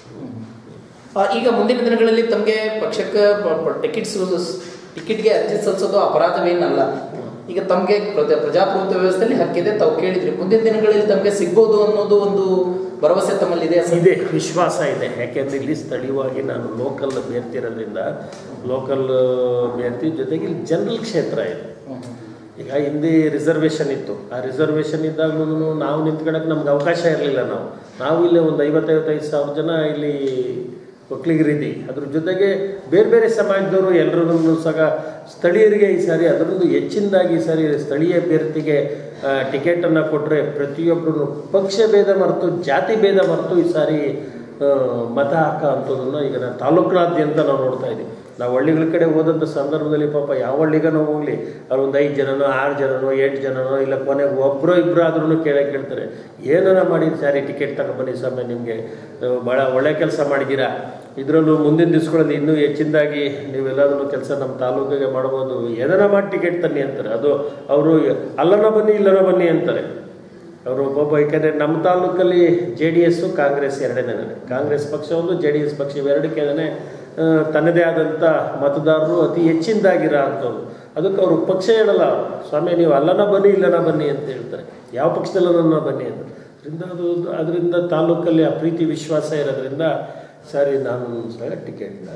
ಆ, ಈಗ ಮುಂದಿನ ದಿನಗಳಲ್ಲಿ ತಮಗೆ ಪಕ್ಷಕ್ಕೆ ಟಿಕೆಟ್ ಟಿಕೆಟ್ಗೆ ಅರ್ಜಿ ಸಲ್ಲಿಸೋದು ಅಪರಾಧವೇನಲ್ಲ ಈಗ ತಮಗೆ ಪ್ರಜಾಪ್ರಭುತ್ವ ವ್ಯವಸ್ಥೆಯಲ್ಲಿ ಹಕ್ಕಿದೆ ತಾವು ಕೇಳಿದ್ರಿ ಮುಂದಿನ ದಿನಗಳಲ್ಲಿ ತಮಗೆ ಸಿಗ್ಬೋದು ಅನ್ನೋದು ಒಂದು ಭರವಸೆ ತಮ್ಮಲ್ಲಿದೆ ಸರ್ ಇದೆ ವಿಶ್ವಾಸ ಇದೆ ಯಾಕೆಂದರೆ ಇಲ್ಲಿ ಸ್ಥಳೀಯವಾಗಿ ನಾನು ಲೋಕಲ್ ಬೇರ್ತಿರೋದ್ರಿಂದ ಲೋಕಲ್ ಬೇರ್ತಿ ಜೊತೆಗೆ ಇಲ್ಲಿ ಜನರಲ್ ಕ್ಷೇತ್ರ ಇದೆ ಹ್ಮ್. ಈಗ ಹಿಂದೆ ರಿಸರ್ವೇಷನ್ ಇತ್ತು ಆ ರಿಸರ್ವೇಷನ್ ಇದ್ದಾಗಲೂ ನಾವು ನಿಂತ್ಕೊಳಕ್ಕೆ ನಮ್ಗೆ ಅವಕಾಶ ಇರಲಿಲ್ಲ ನಾವು ನಾವು ಇಲ್ಲಿ ಒಂದು ಐವತ್ತೈವತ್ತೈದು ಸಾವಿರ ಜನ ಇಲ್ಲಿ ಒಕ್ಕಲಿಗರಿದ್ದಿ ಅದ್ರ ಜೊತೆಗೆ ಬೇರೆ ಬೇರೆ ಸಮಾಜದವರು ಎಲ್ಲರೂ ಸಹ ಸ್ಥಳೀಯರಿಗೆ ಈ ಸಾರಿ ಅದರಲ್ಲೂ ಹೆಚ್ಚಿನದಾಗಿ ಈ ಸಾರಿ ಸ್ಥಳೀಯ ಅಭ್ಯರ್ಥಿಗೆ ಟಿಕೆಟನ್ನು ಕೊಟ್ಟರೆ ಪ್ರತಿಯೊಬ್ಬರು ಪಕ್ಷ ಭೇದ ಮರೆತು ಜಾತಿ ಭೇದ ಮರೆತು ಈ ಸಾರಿ ಆ, ಮತ ಹಾಕ ಅಂಥದ್ದನ್ನು ಈಗ ನಾನು ತಾಲೂಕಿನಾದ್ಯಂತ ನಾವು ನೋಡ್ತಾ ಇದ್ದೀವಿ ನಾವು ಹಳ್ಳಿಗಳ ಕಡೆ ಹೋದಂಥ ಸಂದರ್ಭದಲ್ಲಿ ಪಾಪ ಯಾವ ಹಳ್ಳಿಗನೋ ಹೋಗಲಿ ಅವ್ರು ಒಂದು ಐದು ಜನನೋ ಆರು ಜನನೋ ಎಂಟು ಜನನೋ ಇಲ್ಲ ಕೊನೆಗೆ ಒಬ್ಬರು ಇಬ್ಬರು ಆದ್ರೂ ಕೇಳೇ ಕೇಳ್ತಾರೆ ಏನಾರ ಮಾಡಿ ಸ್ಯಾರಿ ಟಿಕೆಟ್ ತಗೊಬನ್ನಿ ಸ್ವಾಮಿ ನಿಮಗೆ ಭಾಳ ಒಳ್ಳೆ ಕೆಲಸ ಮಾಡಿದ್ದೀರಾ ಇದರಲ್ಲೂ ಮುಂದಿನ ದಿವಸಗಳಲ್ಲಿ ಇನ್ನೂ ಹೆಚ್ಚಿನದಾಗಿ ನೀವೆಲ್ಲದನ್ನು ಕೆಲಸ ನಮ್ಮ ತಾಲೂಕಿಗೆ ಮಾಡ್ಬೋದು ಏನಾರ ಮಾಡಿ ಟಿಕೆಟ್ ತನ್ನಿ ಅಂತಾರೆ ಅದು ಅವರು ಅಲ್ಲನ ಬನ್ನಿ ಇಲ್ಲನ ಬನ್ನಿ ಅಂತಾರೆ ಅವರು ಒಬ್ಬೊಬ್ಬ ಯಾಕಂದರೆ ನಮ್ಮ ತಾಲೂಕಲ್ಲಿ ಜೆ ಡಿ ಎಸ್ಸು ಕಾಂಗ್ರೆಸ್ ಎರಡನೇ ಕಾಂಗ್ರೆಸ್ ಪಕ್ಷ ಒಂದು ಜೆ ಡಿ ಎಸ್ ಪಕ್ಷ ಇವೆರಡಕ್ಕೆ ಆ, ತನ್ನದೇ ಆದಂಥ ಮತದಾರರು ಅತಿ ಹೆಚ್ಚಿನದಾಗಿರೋ ಅಂಥವ್ರು ಅದಕ್ಕೆ ಅವರು ಪಕ್ಷ ಹೇಳಲ್ಲ ಅವ್ರು. ಸ್ವಾಮಿ ನೀವು ಅಲ್ಲನ ಬನ್ನಿ ಇಲ್ಲನ ಬನ್ನಿ ಅಂತ ಹೇಳ್ತಾರೆ ಯಾವ ಪಕ್ಷದಲ್ಲನ ಬನ್ನಿ ಅಂತ ಅದರಿಂದ ಅದು ಅದರಿಂದ ತಾಲೂಕಲ್ಲಿ ಆ ಪ್ರೀತಿ ವಿಶ್ವಾಸ ಇರೋದ್ರಿಂದ ಸರಿ ನಾನು ಸಹ ಟಿಕೆಟ್ನ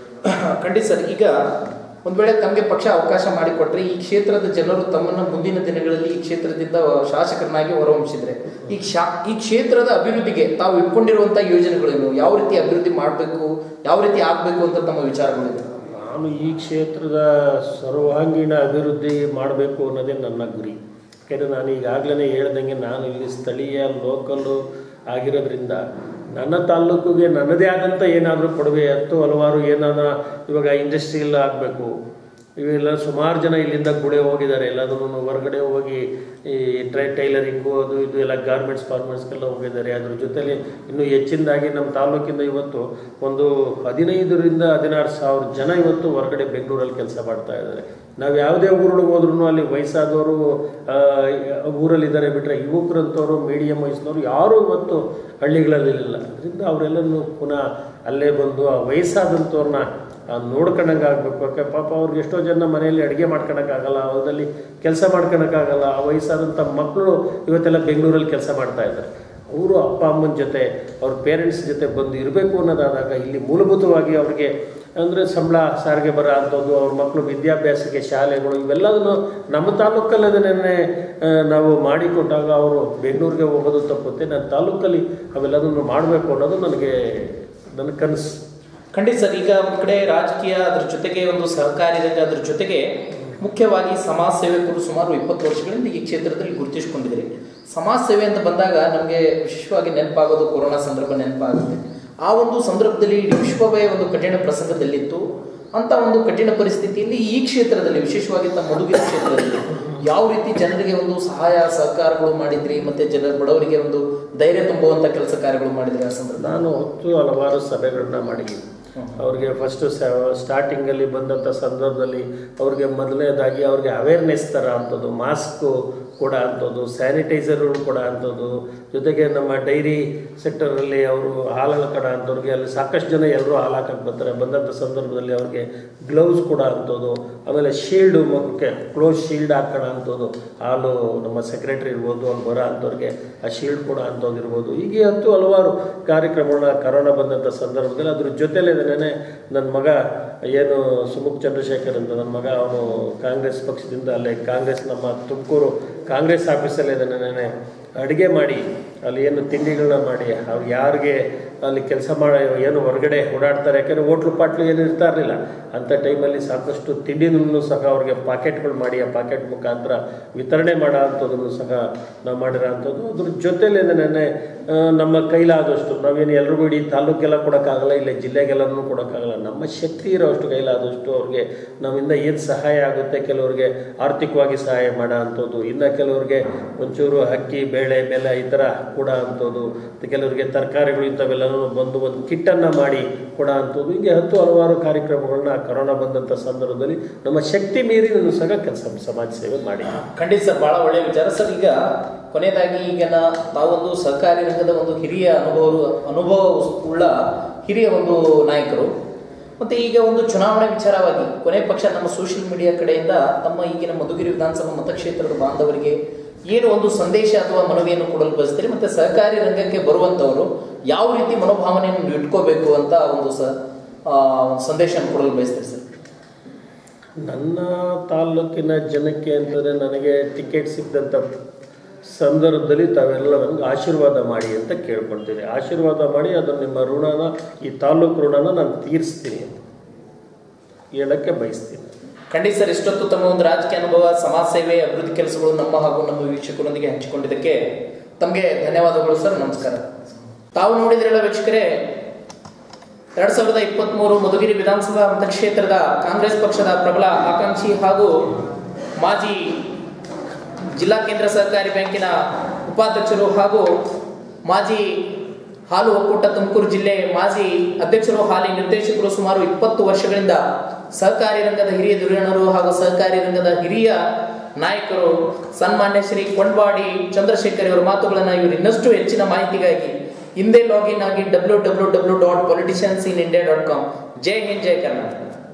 ಖಂಡಿತ ಸರ್ ಈಗ ಒಂದ್ ವೇಳೆ ತಮಗೆ ಪಕ್ಷ ಅವಕಾಶ ಮಾಡಿಕೊಟ್ರೆ ಈ ಕ್ಷೇತ್ರದ ಜನರು ತಮ್ಮನ್ನ ಮುಂದಿನ ದಿನಗಳಲ್ಲಿ ಈ ಕ್ಷೇತ್ರದಿಂದ ಶಾಸಕರನ್ನಾಗಿ ಹೊರಹೊಮ್ಮಿಸಿದ್ರೆ ಈ ಶಾ ಈ ಕ್ಷೇತ್ರದ ಅಭಿವೃದ್ಧಿಗೆ ತಾವು ಇಟ್ಕೊಂಡಿರುವಂತಹ ಯೋಜನೆಗಳೇನು ಯಾವ ರೀತಿ ಅಭಿವೃದ್ಧಿ ಮಾಡಬೇಕು ಯಾವ ರೀತಿ ಆಗ್ಬೇಕು ಅಂತ ತಮ್ಮ ವಿಚಾರಗಳಿವೆ ನಾನು ಈ ಕ್ಷೇತ್ರದ ಸರ್ವಾಂಗೀಣ ಅಭಿವೃದ್ಧಿ ಮಾಡಬೇಕು ಅನ್ನೋದೇ ನನ್ನ ಗುರಿ ಯಾಕೆಂದರೆ ನಾನು ಈಗಾಗಲೇ ಹೇಳ್ದಂಗೆ ನಾನು ಇಲ್ಲಿ ಸ್ಥಳೀಯ ಲೋಕಲ್ಲು ಆಗಿರೋದ್ರಿಂದ ನನ್ನ ತಾಲ್ಲೂಕಿಗೆ ನನ್ನದೇ ಆದಂಥ ಏನಾದರೂ ಕೊಡುಗೆ ಹತ್ತು ಹಲವಾರು ಏನಾನ ಇವಾಗ ಇಂಡಸ್ಟ್ರಿಯಲ್ ಆಗಬೇಕು ಇವೆಲ್ಲ ಸುಮಾರು ಜನ ಇಲ್ಲಿಂದ ಗುಳೆ ಹೋಗಿದ್ದಾರೆ ಎಲ್ಲದನ್ನು ಹೊರಗಡೆ ಹೋಗಿ ಈ ಟ್ರೈ ಟೈಲರಿಂಗು ಅದು ಇದು ಎಲ್ಲ ಗಾರ್ಮೆಂಟ್ಸ್ ಫಾರ್ಮೆಂಟ್ಸ್ಗೆಲ್ಲ ಹೋಗಿದ್ದಾರೆ ಅದ್ರ ಜೊತೆಲಿ ಇನ್ನೂ ಹೆಚ್ಚಿನದಾಗಿ ನಮ್ಮ ತಾಲೂಕಿಂದ ಇವತ್ತು ಒಂದು ಹದಿನೈದರಿಂದ ಹದಿನಾರು ಸಾವಿರ ಜನ ಇವತ್ತು ಹೊರಗಡೆ ಬೆಂಗಳೂರಲ್ಲಿ ಕೆಲಸ ಮಾಡ್ತಾ ಇದ್ದಾರೆ ನಾವು ಯಾವುದೇ ಊರಿಗೆ ಹೋದ್ರೂ ಅಲ್ಲಿ ವಯಸ್ಸಾದವರು ಆ, ಊರಲ್ಲಿದ್ದಾರೆ ಬಿಟ್ಟರೆ ಯುವಕರಂಥವ್ರು ಮೀಡಿಯಂ ವಯಸ್ಸಿನವರು ಯಾರೂ ಇವತ್ತು ಹಳ್ಳಿಗಳಲ್ಲಿ ಇಲ್ಲ ಅದರಿಂದ ಅವರೆಲ್ಲನೂ ಪುನಃ ಅಲ್ಲೇ ಬಂದು ಆ ವಯಸ್ಸಾದಂಥವ್ರನ್ನ ನೋಡ್ಕೊಂಡಂಗೆ ಆಗಬೇಕು ಯಾಕೆ ಪಾಪ ಅವ್ರಿಗೆ ಎಷ್ಟೋ ಜನ ಮನೆಯಲ್ಲಿ ಅಡುಗೆ ಮಾಡ್ಕೊಳಕ್ಕಾಗಲ್ಲ ಹೊಲದಲ್ಲಿ ಕೆಲಸ ಮಾಡ್ಕೊಳಕ್ಕಾಗಲ್ಲ ಆ ವಯಸ್ಸಾದಂಥ ಮಕ್ಕಳು ಇವತ್ತೆಲ್ಲ ಬೆಂಗಳೂರಲ್ಲಿ ಕೆಲಸ ಮಾಡ್ತಾ ಇದ್ದಾರೆ ಅವರು ಅಪ್ಪ ಅಮ್ಮನ ಜೊತೆ ಅವ್ರ ಪೇರೆಂಟ್ಸ್ ಜೊತೆ ಬಂದು ಇರಬೇಕು ಅನ್ನೋದಾದಾಗ ಇಲ್ಲಿ ಮೂಲಭೂತವಾಗಿ ಅವ್ರಿಗೆ ಅಂದರೆ ಸಂಬಳ ಸಾರಿಗೆ ಬರೋ ಅಂಥದ್ದು ಅವ್ರ ಮಕ್ಕಳು ವಿದ್ಯಾಭ್ಯಾಸಕ್ಕೆ ಶಾಲೆಗಳು ಇವೆಲ್ಲದನ್ನು ನಮ್ಮ ತಾಲೂಕಲ್ಲಿ ಅದನ್ನೇ ನಾವು ಮಾಡಿಕೊಟ್ಟಾಗ ಅವರು ಬೆಂಗಳೂರಿಗೆ ಹೋಗೋದು ತಪ್ಪುತ್ತೆ ನನ್ನ ತಾಲೂಕಲ್ಲಿ ಅವೆಲ್ಲದನ್ನು ಮಾಡಬೇಕು ಅನ್ನೋದು ನನಗೆ ನನ್ನ ಕನಸು ಖಂಡಿತ ಸರ್ ಈಗ ಒಂದ್ ಕಡೆ ರಾಜಕೀಯ ಅದ್ರ ಜೊತೆಗೆ ಒಂದು ಸಹಕಾರಿ ರಂಗ ಅದ್ರ ಜೊತೆಗೆ ಮುಖ್ಯವಾಗಿ ಸಮಾಜ ಸೇವಕರು ಸುಮಾರು ಇಪ್ಪತ್ತು ವರ್ಷಗಳಿಂದ ಈ ಕ್ಷೇತ್ರದಲ್ಲಿ ಗುರುತಿಸಿಕೊಂಡಿದ್ದಾರೆ ಸಮಾಜ ಸೇವೆ ಅಂತ ಬಂದಾಗ ನಮಗೆ ವಿಶೇಷವಾಗಿ ನೆನಪಾಗೋದು ಕೊರೋನಾ ಸಂದರ್ಭ ನೆನಪಾಗುತ್ತೆ ಆ ಒಂದು ಸಂದರ್ಭದಲ್ಲಿ ಇಡೀ ವಿಶ್ವವೇ ಒಂದು ಕಠಿಣ ಪ್ರಸಂಗದಲ್ಲಿತ್ತು ಅಂತ ಒಂದು ಕಠಿಣ ಪರಿಸ್ಥಿತಿಯಲ್ಲಿ ಈ ಕ್ಷೇತ್ರದಲ್ಲಿ ವಿಶೇಷವಾಗಿ ತಮ್ಮ ಮದುವೆ ಕ್ಷೇತ್ರದಲ್ಲಿ ಯಾವ ರೀತಿ ಜನರಿಗೆ ಒಂದು ಸಹಾಯ ಸಹಕಾರಗಳು ಮಾಡಿದ್ರಿ ಮತ್ತೆ ಜನರ ಬಡವರಿಗೆ ಒಂದು ಧೈರ್ಯ ತುಂಬುವಂತ ಕೆಲಸ ಕಾರ್ಯಗಳು ಮಾಡಿದ್ರಿ ಆ ಸಂದರ್ಭ ನಾನು ಹೊತ್ತು ಹಲವಾರು ಸಭೆಗಳನ್ನ ಮಾಡಿದ್ದೀನಿ ಅವ್ರಿಗೆ ಫಸ್ಟ್ ಸ್ಟಾರ್ಟಿಂಗಲ್ಲಿ ಬಂದಂಥ ಸಂದರ್ಭದಲ್ಲಿ ಅವ್ರಿಗೆ ಮೊದಲನೇದಾಗಿ ಅವ್ರಿಗೆ ಅವೇರ್ನೆಸ್ ಥರ ಅಂಥದ್ದು ಮಾಸ್ಕು ಕೊಡ ಅಂಥದ್ದು ಸ್ಯಾನಿಟೈಸರ್ಗಳು ಕೊಡ ಅಂಥದ್ದು ಜೊತೆಗೆ ನಮ್ಮ ಡೈರಿ ಸೆಕ್ಟರಲ್ಲಿ ಅವರು ಹಾಲನ್ನು ಕಡ ಅಂಥವ್ರಿಗೆ ಅಲ್ಲಿ ಸಾಕಷ್ಟು ಜನ ಎಲ್ಲರೂ ಹಾಲು ಹಾಕಕ್ಕೆ ಬರ್ತಾರೆ ಬಂದಂಥ ಸಂದರ್ಭದಲ್ಲಿ ಅವ್ರಿಗೆ ಗ್ಲೌಸ್ ಕೊಡ ಅಂಥದ್ದು ಆಮೇಲೆ ಶೀಲ್ಡು ಮಗುಕ್ಕೆ ಕ್ಲೋಸ್ ಶೀಲ್ಡ್ ಹಾಕೋಣ ಅಂಥದ್ದು ಹಾಲು ನಮ್ಮ ಸೆಕ್ರೆಟ್ರಿ ಇರ್ಬೋದು ಅವ್ರು ಬರೋ ಅಂಥವ್ರಿಗೆ ಆ ಶೀಲ್ಡ್ ಕೊಡ ಅಂಥದ್ದು ಇರ್ಬೋದು ಹೀಗೆ ಹತ್ತು ಹಲವಾರು ಕಾರ್ಯಕ್ರಮಗಳನ್ನ ಕರೋನಾ ಬಂದಂಥ ಸಂದರ್ಭದಲ್ಲಿ ಅದ್ರ ಜೊತೆಲೇ ನೆನೆ ನನ್ನ ಮಗ ಏನು ಸುಮುಖ್ ಚಂದ್ರಶೇಖರ್ ಅಂತ ನನ್ನ ಮಗ ಅವನು ಕಾಂಗ್ರೆಸ್ ಪಕ್ಷದಿಂದ ಅಲ್ಲೇ ಕಾಂಗ್ರೆಸ್ ನಮ್ಮ ತುಮಕೂರು ಕಾಂಗ್ರೆಸ್ ಆಫೀಸಲ್ಲೇ ನೆನೆ ಅಡುಗೆ ಮಾಡಿ ಅಲ್ಲಿ ಏನು ತಿಂಡಿಗಳನ್ನ ಮಾಡಿ ಅವ್ರು ಯಾರಿಗೆ ಅಲ್ಲಿ ಕೆಲಸ ಮಾಡಿ ಏನು ಹೊರಗಡೆ ಓಡಾಡ್ತಾರೆ ಯಾಕಂದರೆ ಹೋಟ್ಲು ಪಾಟ್ಲು ಏನು ಇರ್ತಾ ಇರಲಿಲ್ಲ ಅಂಥ ಟೈಮಲ್ಲಿ ಸಾಕಷ್ಟು ತಿಂಡಿನೂ ಸಹ ಅವ್ರಿಗೆ ಪಾಕೆಟ್ಗಳು ಮಾಡಿ ಆ ಪಾಕೆಟ್ ಮುಖಾಂತರ ವಿತರಣೆ ಮಾಡೋ ಅಂಥದ್ದನ್ನು ಸಹ ನಾವು ಮಾಡಿರೋ ಅಂಥದ್ದು ಅದ್ರ ಜೊತೆಲಿ ನೆನೆ ನಮ್ಮ ಕೈಲಾದಷ್ಟು ನಾವೇನು ಎಲ್ರಿಗೂ ಇಡೀ ತಾಲೂಕೆಲ್ಲ ಕೊಡೋಕ್ಕಾಗಲ್ಲ ಇಲ್ಲ ಜಿಲ್ಲೆಗೆಲ್ಲನೂ ಕೊಡೋಕ್ಕಾಗಲ್ಲ ನಮ್ಮ ಶಕ್ತಿ ಇರೋಷ್ಟು ಕೈಲಾದಷ್ಟು ಅವ್ರಿಗೆ ನಮ್ಮಿಂದ ಏನು ಸಹಾಯ ಆಗುತ್ತೆ ಕೆಲವ್ರಿಗೆ ಆರ್ಥಿಕವಾಗಿ ಸಹಾಯ ಮಾಡೋ ಅಂಥದ್ದು ಇನ್ನು ಕೆಲವ್ರಿಗೆ ಒಂಚೂರು ಅಕ್ಕಿ ಬೇಳೆ ಬೆಲ್ಲ ಈ ಥರ ಕೊಡೋ ಅಂಥದ್ದು ಮತ್ತು ಕೆಲವರಿಗೆ ತರಕಾರಿಗಳು ಇಂಥವೆಲ್ಲನೂ ಬಂದು ಒಂದು ಕಿಟ್ಟನ್ನು ಮಾಡಿ ಕೊಡೋ ಅಂಥದ್ದು ಹೀಗೆ ಹತ್ತು ಹಲವಾರು ಕಾರ್ಯಕ್ರಮಗಳನ್ನ ಕರೋನಾ ಬಂದಂಥ ಸಂದರ್ಭದಲ್ಲಿ ನಮ್ಮ ಶಕ್ತಿ ಮೀರಿ ನಾನು ಸಹ ಕೆಲಸ ಸಮಾಜ ಸೇವೆ ಮಾಡಿ ಖಂಡಿತ ಸರ್ ಬಹಳ ಒಳ್ಳೆಯ ವಿಚಾರ ಸರ್ ಈಗ ಕೊನೆಯದಾಗಿ ಈಗ ನಾ- ತಾವೊಂದು ಸಹಕಾರಿ ರಂಗದ ಒಂದು ಹಿರಿಯ ಅನುಭವ ಅನುಭವ ಉಳ್ಳ ಹಿರಿಯ ಒಂದು ನಾಯಕರು ಮತ್ತೆ ಈಗ ಒಂದು ಚುನಾವಣೆ ವಿಚಾರವಾಗಿ ಕೊನೆ ಪಕ್ಷ ನಮ್ಮ ಸೋಷಿಯಲ್ ಮೀಡಿಯಾ ಕಡೆಯಿಂದ ತಮ್ಮ ಈಗಿನ ಮಧುಗಿರಿ ವಿಧಾನಸಭಾ ಮತಕ್ಷೇತ್ರದ ಬಾಂಧವರಿಗೆ ಏನು ಒಂದು ಸಂದೇಶ ಅಥವಾ ಮನವಿಯನ್ನು ಕೊಡಲು ಬಯಸ್ತೀರಿ ಮತ್ತೆ ಸಹಕಾರಿ ರಂಗಕ್ಕೆ ಬರುವಂತವರು ಯಾವ ರೀತಿ ಮನೋಭಾವನೆಯನ್ನು ಇಟ್ಕೋಬೇಕು ಅಂತ ಒಂದು ಸ ಆ, ಒಂದು ಸಂದೇಶವನ್ನು ಕೊಡಲು ಬಯಸ್ತೀರಿ ಸರ್ ನನ್ನ ತಾಲ್ಲೂಕಿನ ಜನಕ್ಕೆ ಅಂತಂದರೆ ನನಗೆ ಟಿಕೆಟ್ ಸಿಕ್ಕಿದಂಥ ಸಂದರ್ಭದಲ್ಲಿ ತಾವೆಲ್ಲ ನನಗೆ ಆಶೀರ್ವಾದ ಮಾಡಿ ಅಂತ ಕೇಳ್ಕೊಳ್ತೀನಿ ಆಶೀರ್ವಾದ ಮಾಡಿ ಅದು ನಿಮ್ಮ ಋಣನ ಈ ತಾಲ್ಲೂಕು ಋಣನ ನಾನು ತೀರಿಸ್ತೀನಿ ಅಂತ ಹೇಳಕ್ಕೆ ಬಯಸ್ತೀನಿ ಖಂಡಿತ ಸರ್ ಇಷ್ಟೊತ್ತು ತಮ್ಮ ಒಂದು ರಾಜಕೀಯ ಅನುಭವ ಸಮಾಜ ಸೇವೆ ಅಭಿವೃದ್ಧಿ ಕೆಲಸಗಳು ನಮ್ಮ ಹಾಗೂ ನಮ್ಮ ವೀಕ್ಷಕರೊಂದಿಗೆ ಹಂಚಿಕೊಂಡಿದ್ದಕ್ಕೆ ತಮಗೆ ಧನ್ಯವಾದಗಳು ಸರ್ ನಮಸ್ಕಾರ ತಾವು ನೋಡಿದ್ರಲ್ಲ ವೀಕ್ಷಕರೇ ಎರಡ್ ಸಾವಿರದ ಇಪ್ಪತ್ಮೂರು ಮಧುಗಿರಿ ವಿಧಾನಸಭಾ ಮತಕ್ಷೇತ್ರದ ಕಾಂಗ್ರೆಸ್ ಪಕ್ಷದ ಪ್ರಬಲ ಆಕಾಂಕ್ಷಿ ಹಾಗೂ ಮಾಜಿ ಜಿಲ್ಲಾ ಕೇಂದ್ರ ಸಹಕಾರಿ ಬ್ಯಾಂಕಿನ ಉಪಾಧ್ಯಕ್ಷರು ಹಾಗೂ ಮಾಜಿ ಹಾಲು ಒಕ್ಕೂಟ ತುಮಕೂರು ಜಿಲ್ಲೆ ಮಾಜಿ ಅಧ್ಯಕ್ಷರು ಹಾಲಿ ನಿರ್ದೇಶಕರು ಸುಮಾರು ಇಪ್ಪತ್ತು ವರ್ಷಗಳಿಂದ ಸಹಕಾರಿ ರಂಗದ ಹಿರಿಯ ಧುರೀಣರು ಹಾಗೂ ಸಹಕಾರಿ ರಂಗದ ಹಿರಿಯ ನಾಯಕರು ಸನ್ಮಾನ್ಯ ಶ್ರೀ ಕೊಂಡ್ವಾಡಿ ಚಂದ್ರಶೇಖರ್ ಇವರ ಮಾತುಗಳನ್ನು ಇವರು ಇನ್ನಷ್ಟು ಹೆಚ್ಚಿನ ಮಾಹಿತಿಗಾಗಿ ಹಿಂದೆ ಲಾಗಿನ್ ಆಗಿ W W W dot politicians in India dot com ಜೈ ಹಿಂದ್ ಜೈ ಕರ್ನಾಟಕ